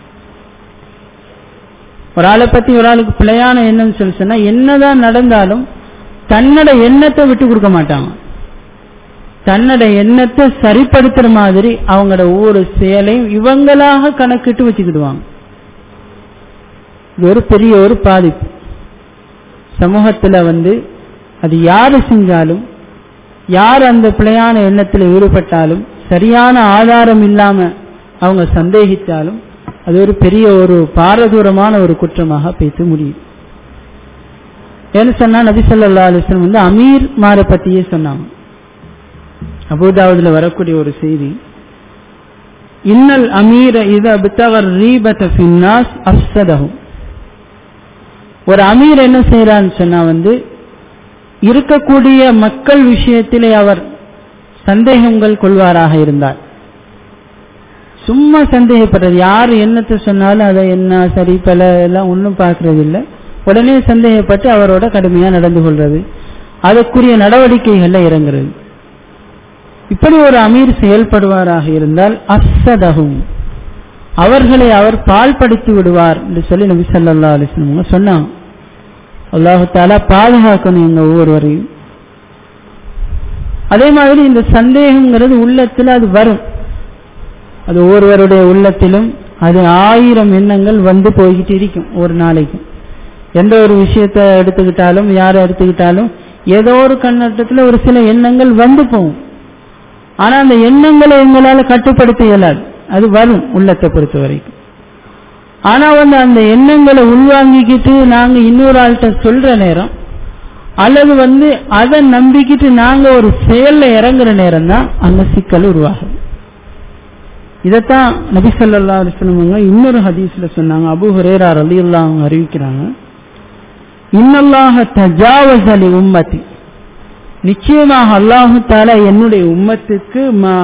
ஒரு ஆளை பத்தி ஒரு ஆளுக்கு பிழையான எண்ணம் சொல்லி சொன்னா என்னதான் நடந்தாலும் தன்னோட எண்ணத்தை விட்டு கொடுக்க மாட்டாங்க தன்னோட எண்ணத்தை சரிப்படுத்துற மாதிரி அவங்களோட ஒவ்வொரு செயலையும் இவங்களாக கணக்கிட்டு வச்சுக்கிடுவாங்க இது ஒரு பெரிய ஒரு பாதிப்பு சமூகத்துல வந்து அது யாரு செஞ்சாலும் யார் அந்த பிழையான எண்ணத்தில் ஈடுபட்டாலும் சரியான ஆதாரம் இல்லாம அவங்க சந்தேகித்தாலும் அது ஒரு பெரிய ஒரு பாரதூரமான ஒரு குற்றமாக பேச முடியும் ஏன்னு சொன்னா நபி சொல்லா அலிஸ்லம் வந்து அமீர் மாரை பத்தியே சொன்னாங்க அபுதாவதுல வரக்கூடிய ஒரு செய்தி இன்னல் அமீர இத பித்தவர் ரீபத ஃபின்னாஸ் அப்சதகும் ஒரு அமீர் என்ன செய்யறான்னு சொன்னா வந்து இருக்கக்கூடிய மக்கள் விஷயத்திலே அவர் சந்தேகங்கள் கொள்வாராக இருந்தார் சும்மா சந்தேகப்படுறது யார் என்னத்தை சொன்னாலும் அதை என்ன சரி பல எல்லாம் ஒன்றும் பார்க்கறது இல்லை உடனே சந்தேகப்பட்டு அவரோட கடுமையா நடந்து கொள்றது அதற்குரிய நடவடிக்கைகள்ல இறங்குறது இப்படி ஒரு அமீர் செயல்படுவாராக இருந்தால் அப்சதகும் அவர்களை அவர் பால்படுத்தி விடுவார் என்று சொல்லி நபி சல்லா அலிஸ்லம் சொன்னாங்க அல்லாஹு தாலா பாதுகாக்கணும் எங்க ஒவ்வொருவரையும் அதே மாதிரி இந்த சந்தேகங்கிறது உள்ளத்துல அது வரும் அது ஒவ்வொருவருடைய உள்ளத்திலும் அது ஆயிரம் எண்ணங்கள் வந்து போய்கிட்டு இருக்கும் ஒரு நாளைக்கு எந்த ஒரு விஷயத்தை எடுத்துக்கிட்டாலும் யாரை எடுத்துக்கிட்டாலும் ஏதோ ஒரு கண்ணோட்டத்துல ஒரு சில எண்ணங்கள் வந்து போகும் ஆனா அந்த எண்ணங்களை எங்களால கட்டுப்படுத்த இயலாது அது வரும் உள்ளத்தை பொறுத்த வரைக்கும் ஆனா வந்து அந்த எண்ணங்களை உள்வாங்கிக்கிட்டு நாங்க இன்னொரு ஆள்கிட்ட சொல்ற நேரம் அல்லது வந்து அதை நம்பிக்கிட்டு நாங்க ஒரு செயல்ல இறங்குற நேரம் தான் அங்க சிக்கல் உருவாகுது இதைத்தான் நபி சொல்லா அலிஸ்லமங்க இன்னொரு ஹதீஸ்ல சொன்னாங்க அபு ஹுரேரா ரலி அவங்க அறிவிக்கிறாங்க இன்னல்லாக தஜாவஸ் அலி உம்மத்தி நிச்சயமாக அல்லாஹு தாலா என்னுடைய உம்மத்துக்கு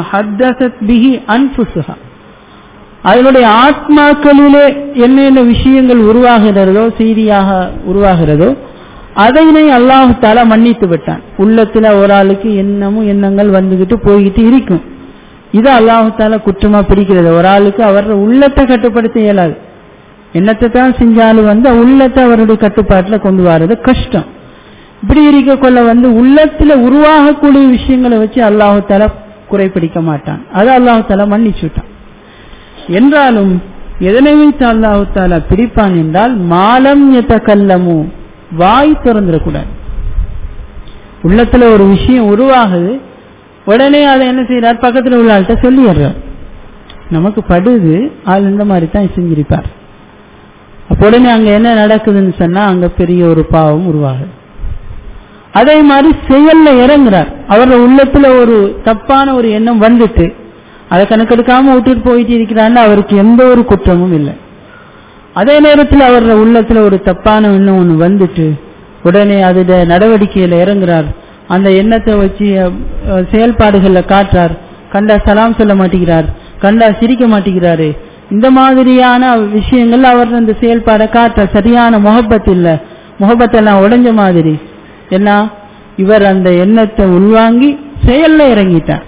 பிஹி அன்புசுகா அதனுடைய ஆத்மாக்களிலே என்னென்ன விஷயங்கள் உருவாகிறதோ செய்தியாக உருவாகிறதோ அதனை அல்லாஹு தாலா மன்னித்து விட்டான் உள்ளத்துல ஒரு ஆளுக்கு எண்ணமும் எண்ணங்கள் வந்துகிட்டு போய்கிட்டு இருக்கும் இது அல்லாஹு தாலா குற்றமா பிடிக்கிறது ஒரு ஆளுக்கு அவர் உள்ளத்தை கட்டுப்படுத்த இயலாது என்னத்தை தான் செஞ்சாலும் வந்து உள்ளத்தை அவருடைய கட்டுப்பாட்டுல கொண்டு வர்றது கஷ்டம் இப்படி இருக்க கொள்ள வந்து உள்ளத்துல உருவாகக்கூடிய விஷயங்களை வச்சு அல்லாஹு தாலா குறைப்பிடிக்க மாட்டான் அது அல்லாஹு தாலா மன்னிச்சுட்டான் என்றாலும் எதனை வைத்து அல்லாஹு தாலா பிடிப்பான் என்றால் மாலம் எத்த கல்லமோ வாய் திறந்துடக்கூடாது உள்ளத்துல ஒரு விஷயம் உருவாகுது உடனே அதை என்ன செய்யறார் பக்கத்துல உள்ள ஆள்கிட்ட சொல்லிடுறார் நமக்கு படுது ஆள் இந்த மாதிரி தான் செஞ்சிருப்பார் அப்போ உடனே அங்க என்ன நடக்குதுன்னு சொன்னா அங்க பெரிய ஒரு பாவம் உருவாகுது அதே மாதிரி செயல்ல இறங்குறார் அவரோட உள்ளத்துல ஒரு தப்பான ஒரு எண்ணம் வந்துட்டு அதை கணக்கெடுக்காம விட்டுட்டு போயிட்டு இருக்கிறான்னு அவருக்கு எந்த ஒரு குற்றமும் இல்லை அதே நேரத்தில் அவரோட உள்ளத்துல ஒரு தப்பான எண்ணம் ஒன்று வந்துட்டு உடனே அதோட நடவடிக்கையில இறங்குறார் அந்த எண்ணத்தை வச்சு செயல்பாடுகள்ல காட்டுறார் கண்டா சலாம் சொல்ல மாட்டேங்கிறார் கண்டா சிரிக்க மாட்டேங்கிறாரு இந்த மாதிரியான விஷயங்கள் அவர் அந்த செயல்பாடை காட்டுற சரியான முகப்பத் இல்ல முகப்பத்தெல்லாம் உடைஞ்ச மாதிரி என்ன இவர் அந்த எண்ணத்தை உள்வாங்கி செயல்ல இறங்கிட்டார்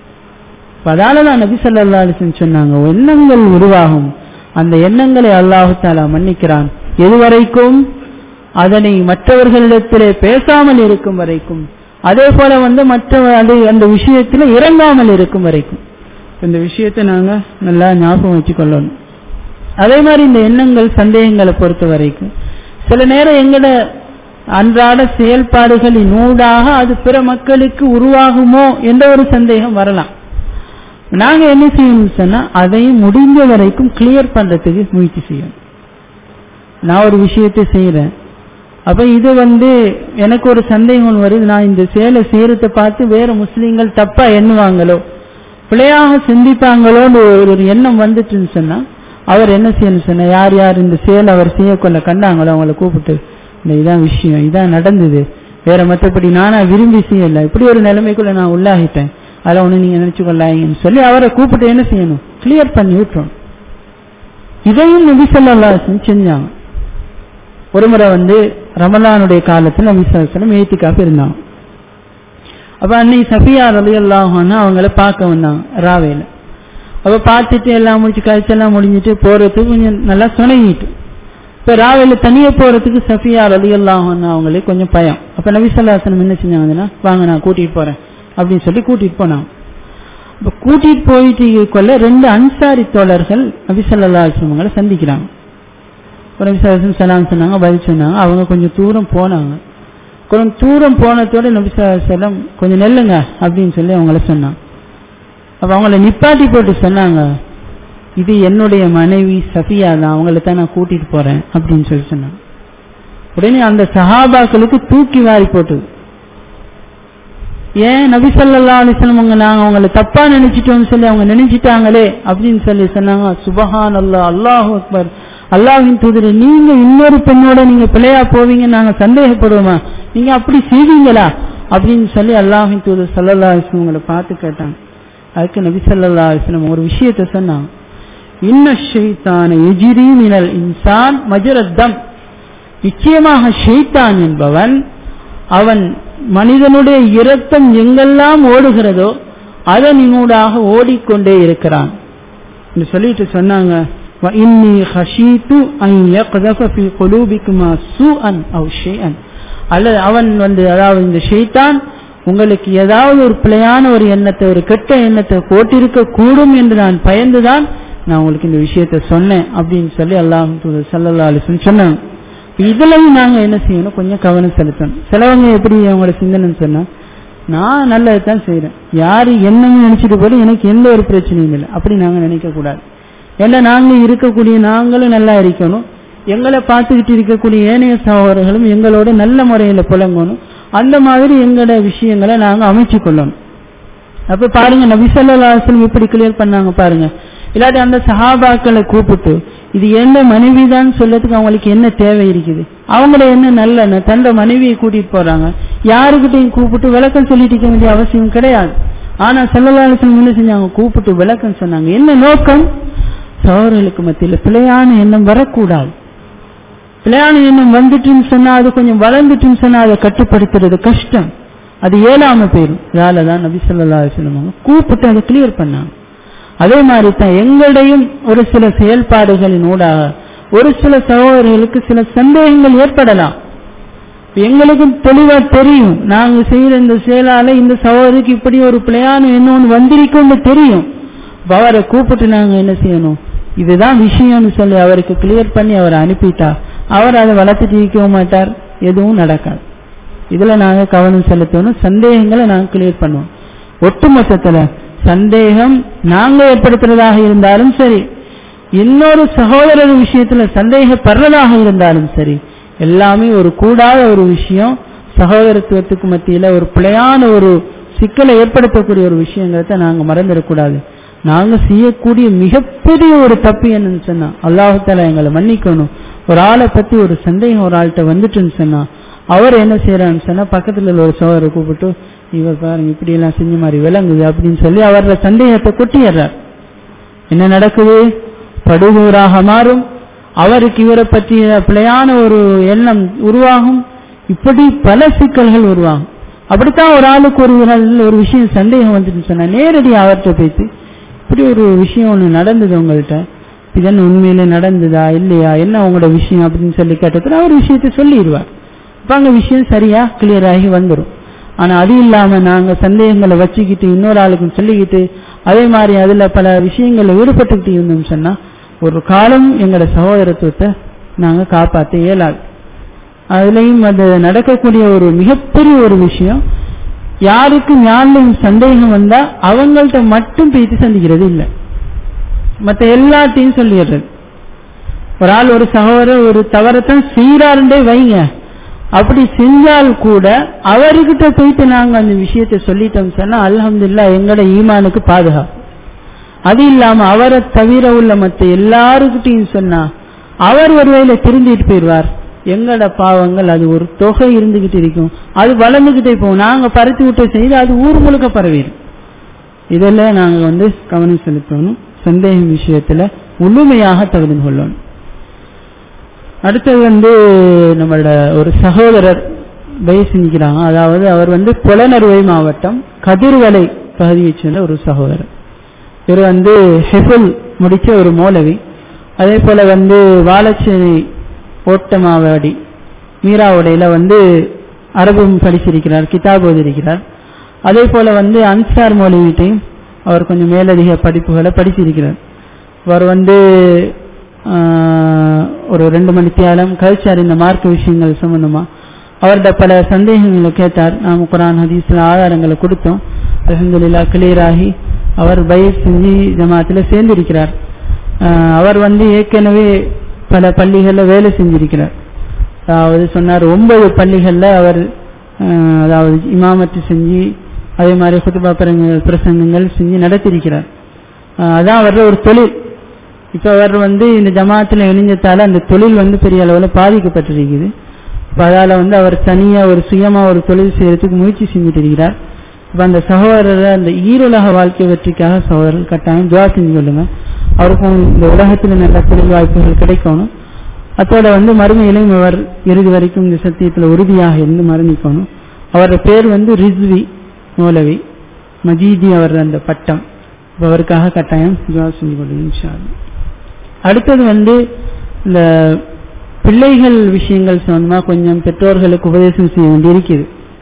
அதால தான் நபி சொல்லா சொன்னாங்க எண்ணங்கள் உருவாகும் அந்த எண்ணங்களை அல்லாஹு தாலா மன்னிக்கிறான் எதுவரைக்கும் அதனை மற்றவர்களிடத்திலே பேசாமல் இருக்கும் வரைக்கும் அதே போல வந்து மற்ற அது அந்த விஷயத்துல இறங்காமல் இருக்கும் வரைக்கும் இந்த விஷயத்தை நாங்க நல்லா ஞாபகம் வச்சுக்கொள்ளணும் அதே மாதிரி இந்த எண்ணங்கள் சந்தேகங்களை பொறுத்த வரைக்கும் சில நேரம் எங்கட அன்றாட செயல்பாடுகளின் ஊடாக அது பிற மக்களுக்கு உருவாகுமோ என்ற ஒரு சந்தேகம் வரலாம் நாங்க என்ன செய்யணும் சொன்னா அதையும் முடிஞ்ச வரைக்கும் கிளியர் பண்றதுக்கு முயற்சி செய்யணும் நான் ஒரு விஷயத்தை செய்யறேன் அப்ப இது வந்து எனக்கு ஒரு சந்தேகம் வருது நான் இந்த செயலை செய்யறத பார்த்து வேற முஸ்லீம்கள் தப்பா எண்ணுவாங்களோ பிழையாக சிந்திப்பாங்களோன்னு ஒரு ஒரு எண்ணம் வந்துட்டுன்னு சொன்னா அவர் என்ன செய்யணும் சொன்னா யார் யார் இந்த செயல் அவர் செய்யக்கொள்ள கண்டாங்களோ அவங்கள கூப்பிட்டு இந்த இதான் விஷயம் இதான் நடந்தது வேற மற்றபடி நானா விரும்பி செய்யல இப்படி ஒரு நிலைமைக்குள்ள நான் உள்ளாகிட்டேன் அதை ஒண்ணு நீங்க நினைச்சு கொள்ளாங்கன்னு சொல்லி அவரை கூப்பிட்டு என்ன செய்யணும் கிளியர் பண்ணி விட்டுறோம் இதையும் நபி சொல்லா செஞ்சாங்க ஒரு முறை வந்து ரமலானுடைய காலத்துல நபி சொல்லம் ஏத்திக்காப்பு இருந்தாங்க அப்ப அன்னை சஃபியா ரலி அல்லாஹான்னா அவங்கள பார்க்க வந்தாங்க ராவேல அப்ப பார்த்துட்டு எல்லாம் முடிச்சு கழிச்செல்லாம் முடிஞ்சிட்டு போறதுக்கு கொஞ்சம் நல்லா சுணங்கிட்டு இப்ப ராவேல தனியா போறதுக்கு சஃபியா ரலி அல்லாஹான்னா அவங்களே கொஞ்சம் பயம் அப்ப நபிசல்லாசனம் என்ன செஞ்சாங்கன்னா வாங்க நான் கூட்டிட்டு போறேன் அப்படின்னு சொல்லி கூட்டிட்டு போனாங்க இப்ப கூட்டிட்டு போயிட்டு கொள்ள ரெண்டு அன்சாரி தோழர்கள் நபிசல்லாசனங்களை சந்திக்கிறாங்க ஒரு நபிசல்லாசன் சலாம் சொன்னாங்க பதில் சொன்னாங்க அவங்க கொஞ்சம் தூரம் போனாங்க கொஞ்சம் தூரம் போனதோட நபிசல்லம் கொஞ்சம் நெல்லுங்க அப்படின்னு சொல்லி அவங்கள சொன்னாங்க அப்ப அவங்கள நிப்பாட்டி போட்டு சொன்னாங்க இது என்னுடைய மனைவி சஃபியா தான் அவங்கள தான் நான் கூட்டிட்டு போறேன் அப்படின்னு சொல்லி சொன்னாங்க உடனே அந்த சஹாபாக்களுக்கு தூக்கி வாரி போட்டது ஏன் நபி சொல்லா அலிஸ்லம் அவங்க நாங்க அவங்களை தப்பா நினைச்சிட்டோம்னு சொல்லி அவங்க நினைச்சிட்டாங்களே அப்படின்னு சொல்லி சொன்னாங்க சுபஹான் அல்லா அல்லாஹு அக்பர் அல்லாஹின் தூதர் நீங்க இன்னொரு பெண்ணோட நீங்க பிள்ளையா போவீங்க நாங்க சந்தேகப்படுவோமா நீங்க அப்படி செய்வீங்களா அப்படின்னு சொல்லி அல்லாஹின் தூதர் சல்லல்லா அலிஸ்லம் உங்களை பார்த்து கேட்டாங்க அதுக்கு நபி சல்லா அலிஸ்லம் ஒரு விஷயத்த சொன்னாங்க இன்ன ஷெய்தான எஜிரி மினல் இன்சான் மஜரத்தம் நிச்சயமாக ஷெய்தான் என்பவன் அவன் மனிதனுடைய இரத்தம் எங்கெல்லாம் ஓடுகிறதோ அதனினூடாக ஓடிக்கொண்டே இருக்கிறான் என்று சொல்லிட்டு சொன்னாங்க وإني خشيت أن يقذف في قلوبكما سوءا أو شيئا அல்லது அவன் வந்து அதாவது இந்த ஷெய்தான் உங்களுக்கு ஏதாவது ஒரு பிழையான ஒரு எண்ணத்தை ஒரு கெட்ட எண்ணத்தை போட்டிருக்க கூடும் என்று நான் பயந்துதான் நான் உங்களுக்கு இந்த விஷயத்த சொன்னேன் அப்படின்னு சொல்லி அல்லாஹ் சல்லா அலிஸ்லம் சொன்னாங்க இதுலயும் நாங்க என்ன செய்யணும் கொஞ்சம் கவனம் செலுத்தணும் சிலவங்க எப்படி அவங்களோட சிந்தனைன்னு சொன்னா நான் நல்லதுதான் செய்யறேன் யாரு என்னன்னு நினைச்சிட்டு போல எனக்கு எந்த ஒரு பிரச்சனையும் இல்லை அப்படி நாங்க நினைக்க கூடாது ஏன்னா நாங்க இருக்கக்கூடிய நாங்களும் நல்லா இருக்கணும் எங்களை பார்த்துக்கிட்டு இருக்கக்கூடிய ஏனைய சகோதரர்களும் எங்களோட நல்ல முறையில புலங்கணும் அந்த மாதிரி எங்களோட விஷயங்களை நாங்க அமைச்சு கொள்ளணும் அப்ப பாருங்க நபிசல்லாஸ்லம் எப்படி கிளியர் பண்ணாங்க பாருங்க இல்லாட்டி அந்த சஹாபாக்களை கூப்பிட்டு இது என்ன மனைவி தான் சொல்லதுக்கு அவங்களுக்கு என்ன தேவை இருக்குது அவங்கள என்ன நல்ல தந்த மனைவியை கூட்டிட்டு போறாங்க யாருக்கிட்டையும் கூப்பிட்டு விளக்கம் சொல்லிட்டு இருக்க வேண்டிய அவசியம் கிடையாது ஆனா செல்லலாசனம் என்ன செஞ்சாங்க கூப்பிட்டு விளக்கம் சொன்னாங்க என்ன நோக்கம் சோழர்களுக்கு மத்தியில் பிழையான எண்ணம் வரக்கூடாது பிழையான எண்ணம் வந்துட்டுன்னு சொன்னா அது கொஞ்சம் வளர்ந்துட்டுன்னு சொன்னா அதை கட்டுப்படுத்துறது கஷ்டம் அது ஏழாம போயிடும் இதால தான் நபி சொல்லா சொல்லுவாங்க கூப்பிட்டு அதை கிளியர் பண்ணாங்க அதே மாதிரி தான் எங்களுடையும் ஒரு சில செயல்பாடுகளின் ஊடாக ஒரு சில சகோதரர்களுக்கு சில சந்தேகங்கள் ஏற்படலாம் எங்களுக்கும் தெளிவா தெரியும் நாங்க செய்யற இந்த செயலால இந்த சகோதரிக்கு இப்படி ஒரு பிழையான எண்ணம் வந்திருக்கும்னு தெரியும் அவரை கூப்பிட்டு நாங்க என்ன செய்யணும் இதுதான் விஷயம்னு சொல்லி அவருக்கு கிளியர் பண்ணி அவரை அனுப்பிட்டா அவர் அதை வளர்த்துட்டு இருக்கவும் மாட்டார் எதுவும் நடக்காது இதுல நாங்க கவனம் செலுத்தணும் சந்தேகங்களை நாங்க கிளியர் பண்ணுவோம் ஒட்டுமொத்தத்துல சந்தேகம் நாங்க ஏற்படுத்துறதாக இருந்தாலும் சரி இன்னொரு சகோதரர் விஷயத்துல சந்தேகப்படுறதாக இருந்தாலும் சரி எல்லாமே ஒரு கூடாத ஒரு விஷயம் சகோதரத்துவத்துக்கு மத்தியில ஒரு பிழையான ஒரு சிக்கலை ஏற்படுத்தக்கூடிய ஒரு விஷயங்கிறத நாங்க மறந்துடக்கூடாது நாங்க செய்யக்கூடிய மிகப்பெரிய ஒரு தப்பு என்னன்னு சொன்னா அல்லாஹால எங்களை மன்னிக்கணும் ஒரு ஆளை பத்தி ஒரு சந்தேகம் ஒரு ஆள்கிட்ட வந்துட்டுன்னு சொன்னா அவர் என்ன செய்யறான்னு சொன்னா பக்கத்துல உள்ள ஒரு சோதரை கூப்பிட்டு இவர் பாருங்க இப்படி எல்லாம் செஞ்ச மாதிரி விளங்குது அப்படின்னு சொல்லி அவரோட சந்தேகத்தை கொட்டிடுறார் என்ன நடக்குது படுகூறாக மாறும் அவருக்கு இவரை பற்றிய பிழையான ஒரு எண்ணம் உருவாகும் இப்படி பல சிக்கல்கள் உருவாகும் அப்படித்தான் ஒரு ஆளுக்கு ஒரு ஒரு விஷயம் சந்தேகம் வந்துட்டு சொன்னா நேரடி அவர்கிட்ட பேசி இப்படி ஒரு விஷயம் ஒன்று நடந்தது உங்கள்கிட்ட இதென்ன உண்மையில நடந்ததா இல்லையா என்ன உங்களோட விஷயம் அப்படின்னு சொல்லி கேட்டதுல அவர் விஷயத்தை சொல்லிடுவார் அப்ப அங்க விஷயம் சரியா கிளியர் ஆகி வந்துடும் ஆனா அது இல்லாம நாங்க சந்தேகங்களை வச்சுக்கிட்டு இன்னொரு ஆளுக்கும் சொல்லிக்கிட்டு அதே மாதிரி அதுல பல விஷயங்கள்ல ஈடுபட்டுக்கிட்டு இருந்தோம் சொன்னா ஒரு காலம் எங்களோட சகோதரத்துவத்தை நாங்க காப்பாற்ற இயலாது அதுலயும் அது நடக்கக்கூடிய ஒரு மிகப்பெரிய ஒரு விஷயம் யாருக்கு ஞானம் சந்தேகம் வந்தா அவங்கள்ட்ட மட்டும் பேசி சந்திக்கிறது இல்லை மற்ற எல்லாத்தையும் சொல்லிடுறது ஒரு ஆள் ஒரு சகோதரர் ஒரு தவறத்தான் செய்யறாருண்டே வைங்க அப்படி செஞ்சால் கூட அவர்கிட்ட போயிட்டு நாங்க அந்த விஷயத்தை சொல்லிட்டோம் சொன்னா அலமதுல்லா எங்களோட ஈமானுக்கு பாதுகாப்பு அது இல்லாம அவரை தவிர உள்ள மற்ற எல்லாருக்கிட்டையும் சொன்னா அவர் ஒருவேளை திருந்திட்டு போயிடுவார் எங்கட பாவங்கள் அது ஒரு தொகை இருந்துகிட்டு இருக்கும் அது வளர்ந்துகிட்டே போகும் நாங்க பருத்தி விட்ட செய்து அது ஊர் முழுக்க பரவிடும் இதெல்லாம் நாங்க வந்து கவனம் செலுத்தணும் சந்தேகம் விஷயத்துல முழுமையாக தகுதி கொள்ளணும் அடுத்தது வந்து நம்மளோட ஒரு சகோதரர் பய செஞ்சுக்கிறாங்க அதாவது அவர் வந்து புலனறுவை மாவட்டம் கதிர்வலை பகுதியைச் சேர்ந்த ஒரு சகோதரர் இவர் வந்து ஹெஃபுல் முடிச்ச ஒரு மௌலவி அதே போல வந்து வாழச்சேரி ஓட்டமாவாடி மீராவுடையில வந்து அரபும் படிச்சிருக்கிறார் கிதாப் ஓதிருக்கிறார் அதே போல வந்து அன்சார் மௌலவிட்டையும் அவர் கொஞ்சம் மேலதிக படிப்புகளை படிச்சிருக்கிறார் அவர் வந்து ஒரு ரெண்டு மணி தியாலம் கழிச்சார் இந்த மார்க்க விஷயங்கள் சம்பந்தமா அவர்கிட்ட பல சந்தேகங்களை கேட்டார் நாம் குரான் ஹதீஸ்ல ஆதாரங்களை கொடுத்தோம் அலமதுல்லா கிளியர் ஆகி அவர் பயிர் செஞ்சு ஜமாத்தில் சேர்ந்திருக்கிறார் அவர் வந்து ஏற்கனவே பல பள்ளிகளில் வேலை செஞ்சிருக்கிறார் அதாவது சொன்னார் ஒன்பது பள்ளிகளில் அவர் அதாவது இமாமத்து செஞ்சு அதே மாதிரி குத்துபா பிரசங்கங்கள் செஞ்சு நடத்தியிருக்கிறார் அதான் அவரோட ஒரு தொழில் இப்போ அவர் வந்து இந்த ஜமாத்தில் இணைஞ்சதால அந்த தொழில் வந்து பெரிய அளவில் பாதிக்கப்பட்டிருக்குது இப்போ அதால் வந்து அவர் தனியாக ஒரு சுயமாக ஒரு தொழில் செய்யறதுக்கு முயற்சி செஞ்சுட்டு இருக்கிறார் இப்போ அந்த சகோதரரை அந்த ஈருலக வாழ்க்கை வெற்றிக்காக சகோதரர் கட்டாயம் துவா செஞ்சு கொள்ளுங்க அவருக்கும் இந்த உலகத்தில் நல்ல தொழில் வாய்ப்புகள் கிடைக்கணும் அத்தோட வந்து மறுமையிலையும் அவர் இறுதி வரைக்கும் இந்த சத்தியத்தில் உறுதியாக இருந்து மரணிக்கணும் அவரோட பேர் வந்து ரிஸ்வி மௌலவி மஜீதி அவர் அந்த பட்டம் இப்போ அவருக்காக கட்டாயம் துவா செஞ்சு கொள்ளுங்க அடுத்தது வந்து இந்த பிள்ளைகள் விஷயங்கள் சொன்னா கொஞ்சம் பெற்றோர்களுக்கு உபதேசம் செய்ய வேண்டி இருக்குது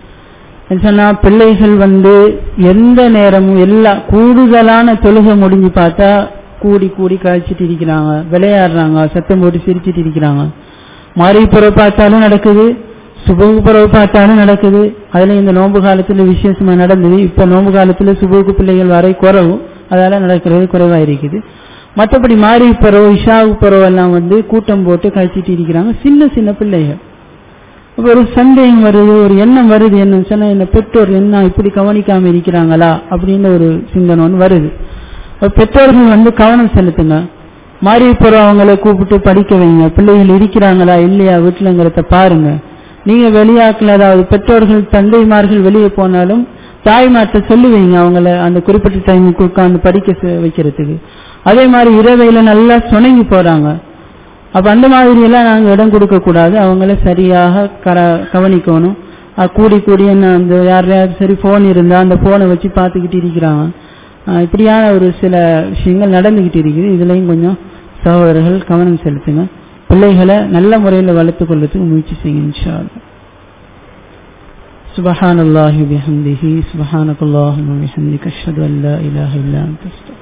சொன்னா பிள்ளைகள் வந்து எந்த நேரமும் எல்லா கூடுதலான தொழுகை முடிஞ்சு பார்த்தா கூடி கூடி கழிச்சிட்டு இருக்கிறாங்க விளையாடுறாங்க சத்தம் போட்டு சிரிச்சிட்டு இருக்கிறாங்க மாறி புறவு பார்த்தாலும் நடக்குது சுபகு புறவு பார்த்தாலும் நடக்குது அதுல இந்த நோன்பு காலத்துல விசேஷமா நடந்தது இப்ப நோன்பு காலத்துல சுபகுக்கு பிள்ளைகள் வரை குறவு அதால நடக்கிறது குறைவா இருக்குது மற்றபடி மாறி பருவம் இஷாவு பருவம் எல்லாம் வந்து கூட்டம் போட்டு கழிச்சிட்டு இருக்கிறாங்க சின்ன சின்ன பிள்ளைகள் ஒரு சந்தேகம் வருது ஒரு எண்ணம் வருது என்ன சொன்னா இந்த பெற்றோர் என்ன இப்படி கவனிக்காம இருக்கிறாங்களா அப்படின்னு ஒரு சிந்தனை ஒன்று வருது பெற்றோர்கள் வந்து கவனம் செலுத்துங்க மாறி பருவம் அவங்கள கூப்பிட்டு படிக்க வைங்க பிள்ளைகள் இருக்கிறாங்களா இல்லையா வீட்டுலங்கிறத பாருங்க நீங்க வெளியாக்கல அதாவது பெற்றோர்கள் தந்தைமார்கள் வெளியே போனாலும் தாய்மார்ட்ட சொல்லி வைங்க அவங்கள அந்த குறிப்பிட்ட டைமுக்கு உட்காந்து படிக்க வைக்கிறதுக்கு அதே மாதிரி இரவையில நல்லா சுணங்கி போறாங்க அப்ப அந்த மாதிரி எல்லாம் நாங்க இடம் கொடுக்க கூடாது அவங்கள சரியாக கர கவனிக்கணும் கூடி கூடி என்ன அந்த யாரையாவது சரி போன் இருந்தா அந்த போனை வச்சு பார்த்துக்கிட்டு இருக்கிறாங்க இப்படியான ஒரு சில விஷயங்கள் நடந்துகிட்டு இருக்குது இதுலயும் கொஞ்சம் சகோதரர்கள் கவனம் செலுத்துங்க பிள்ளைகளை நல்ல முறையில் வளர்த்து கொள்றதுக்கு முயற்சி செய்யுங்க இன்ஷா سبحان الله بحمده سبحانك اللهم وبحمدك اشهد ان لا اله الا انت استغفرك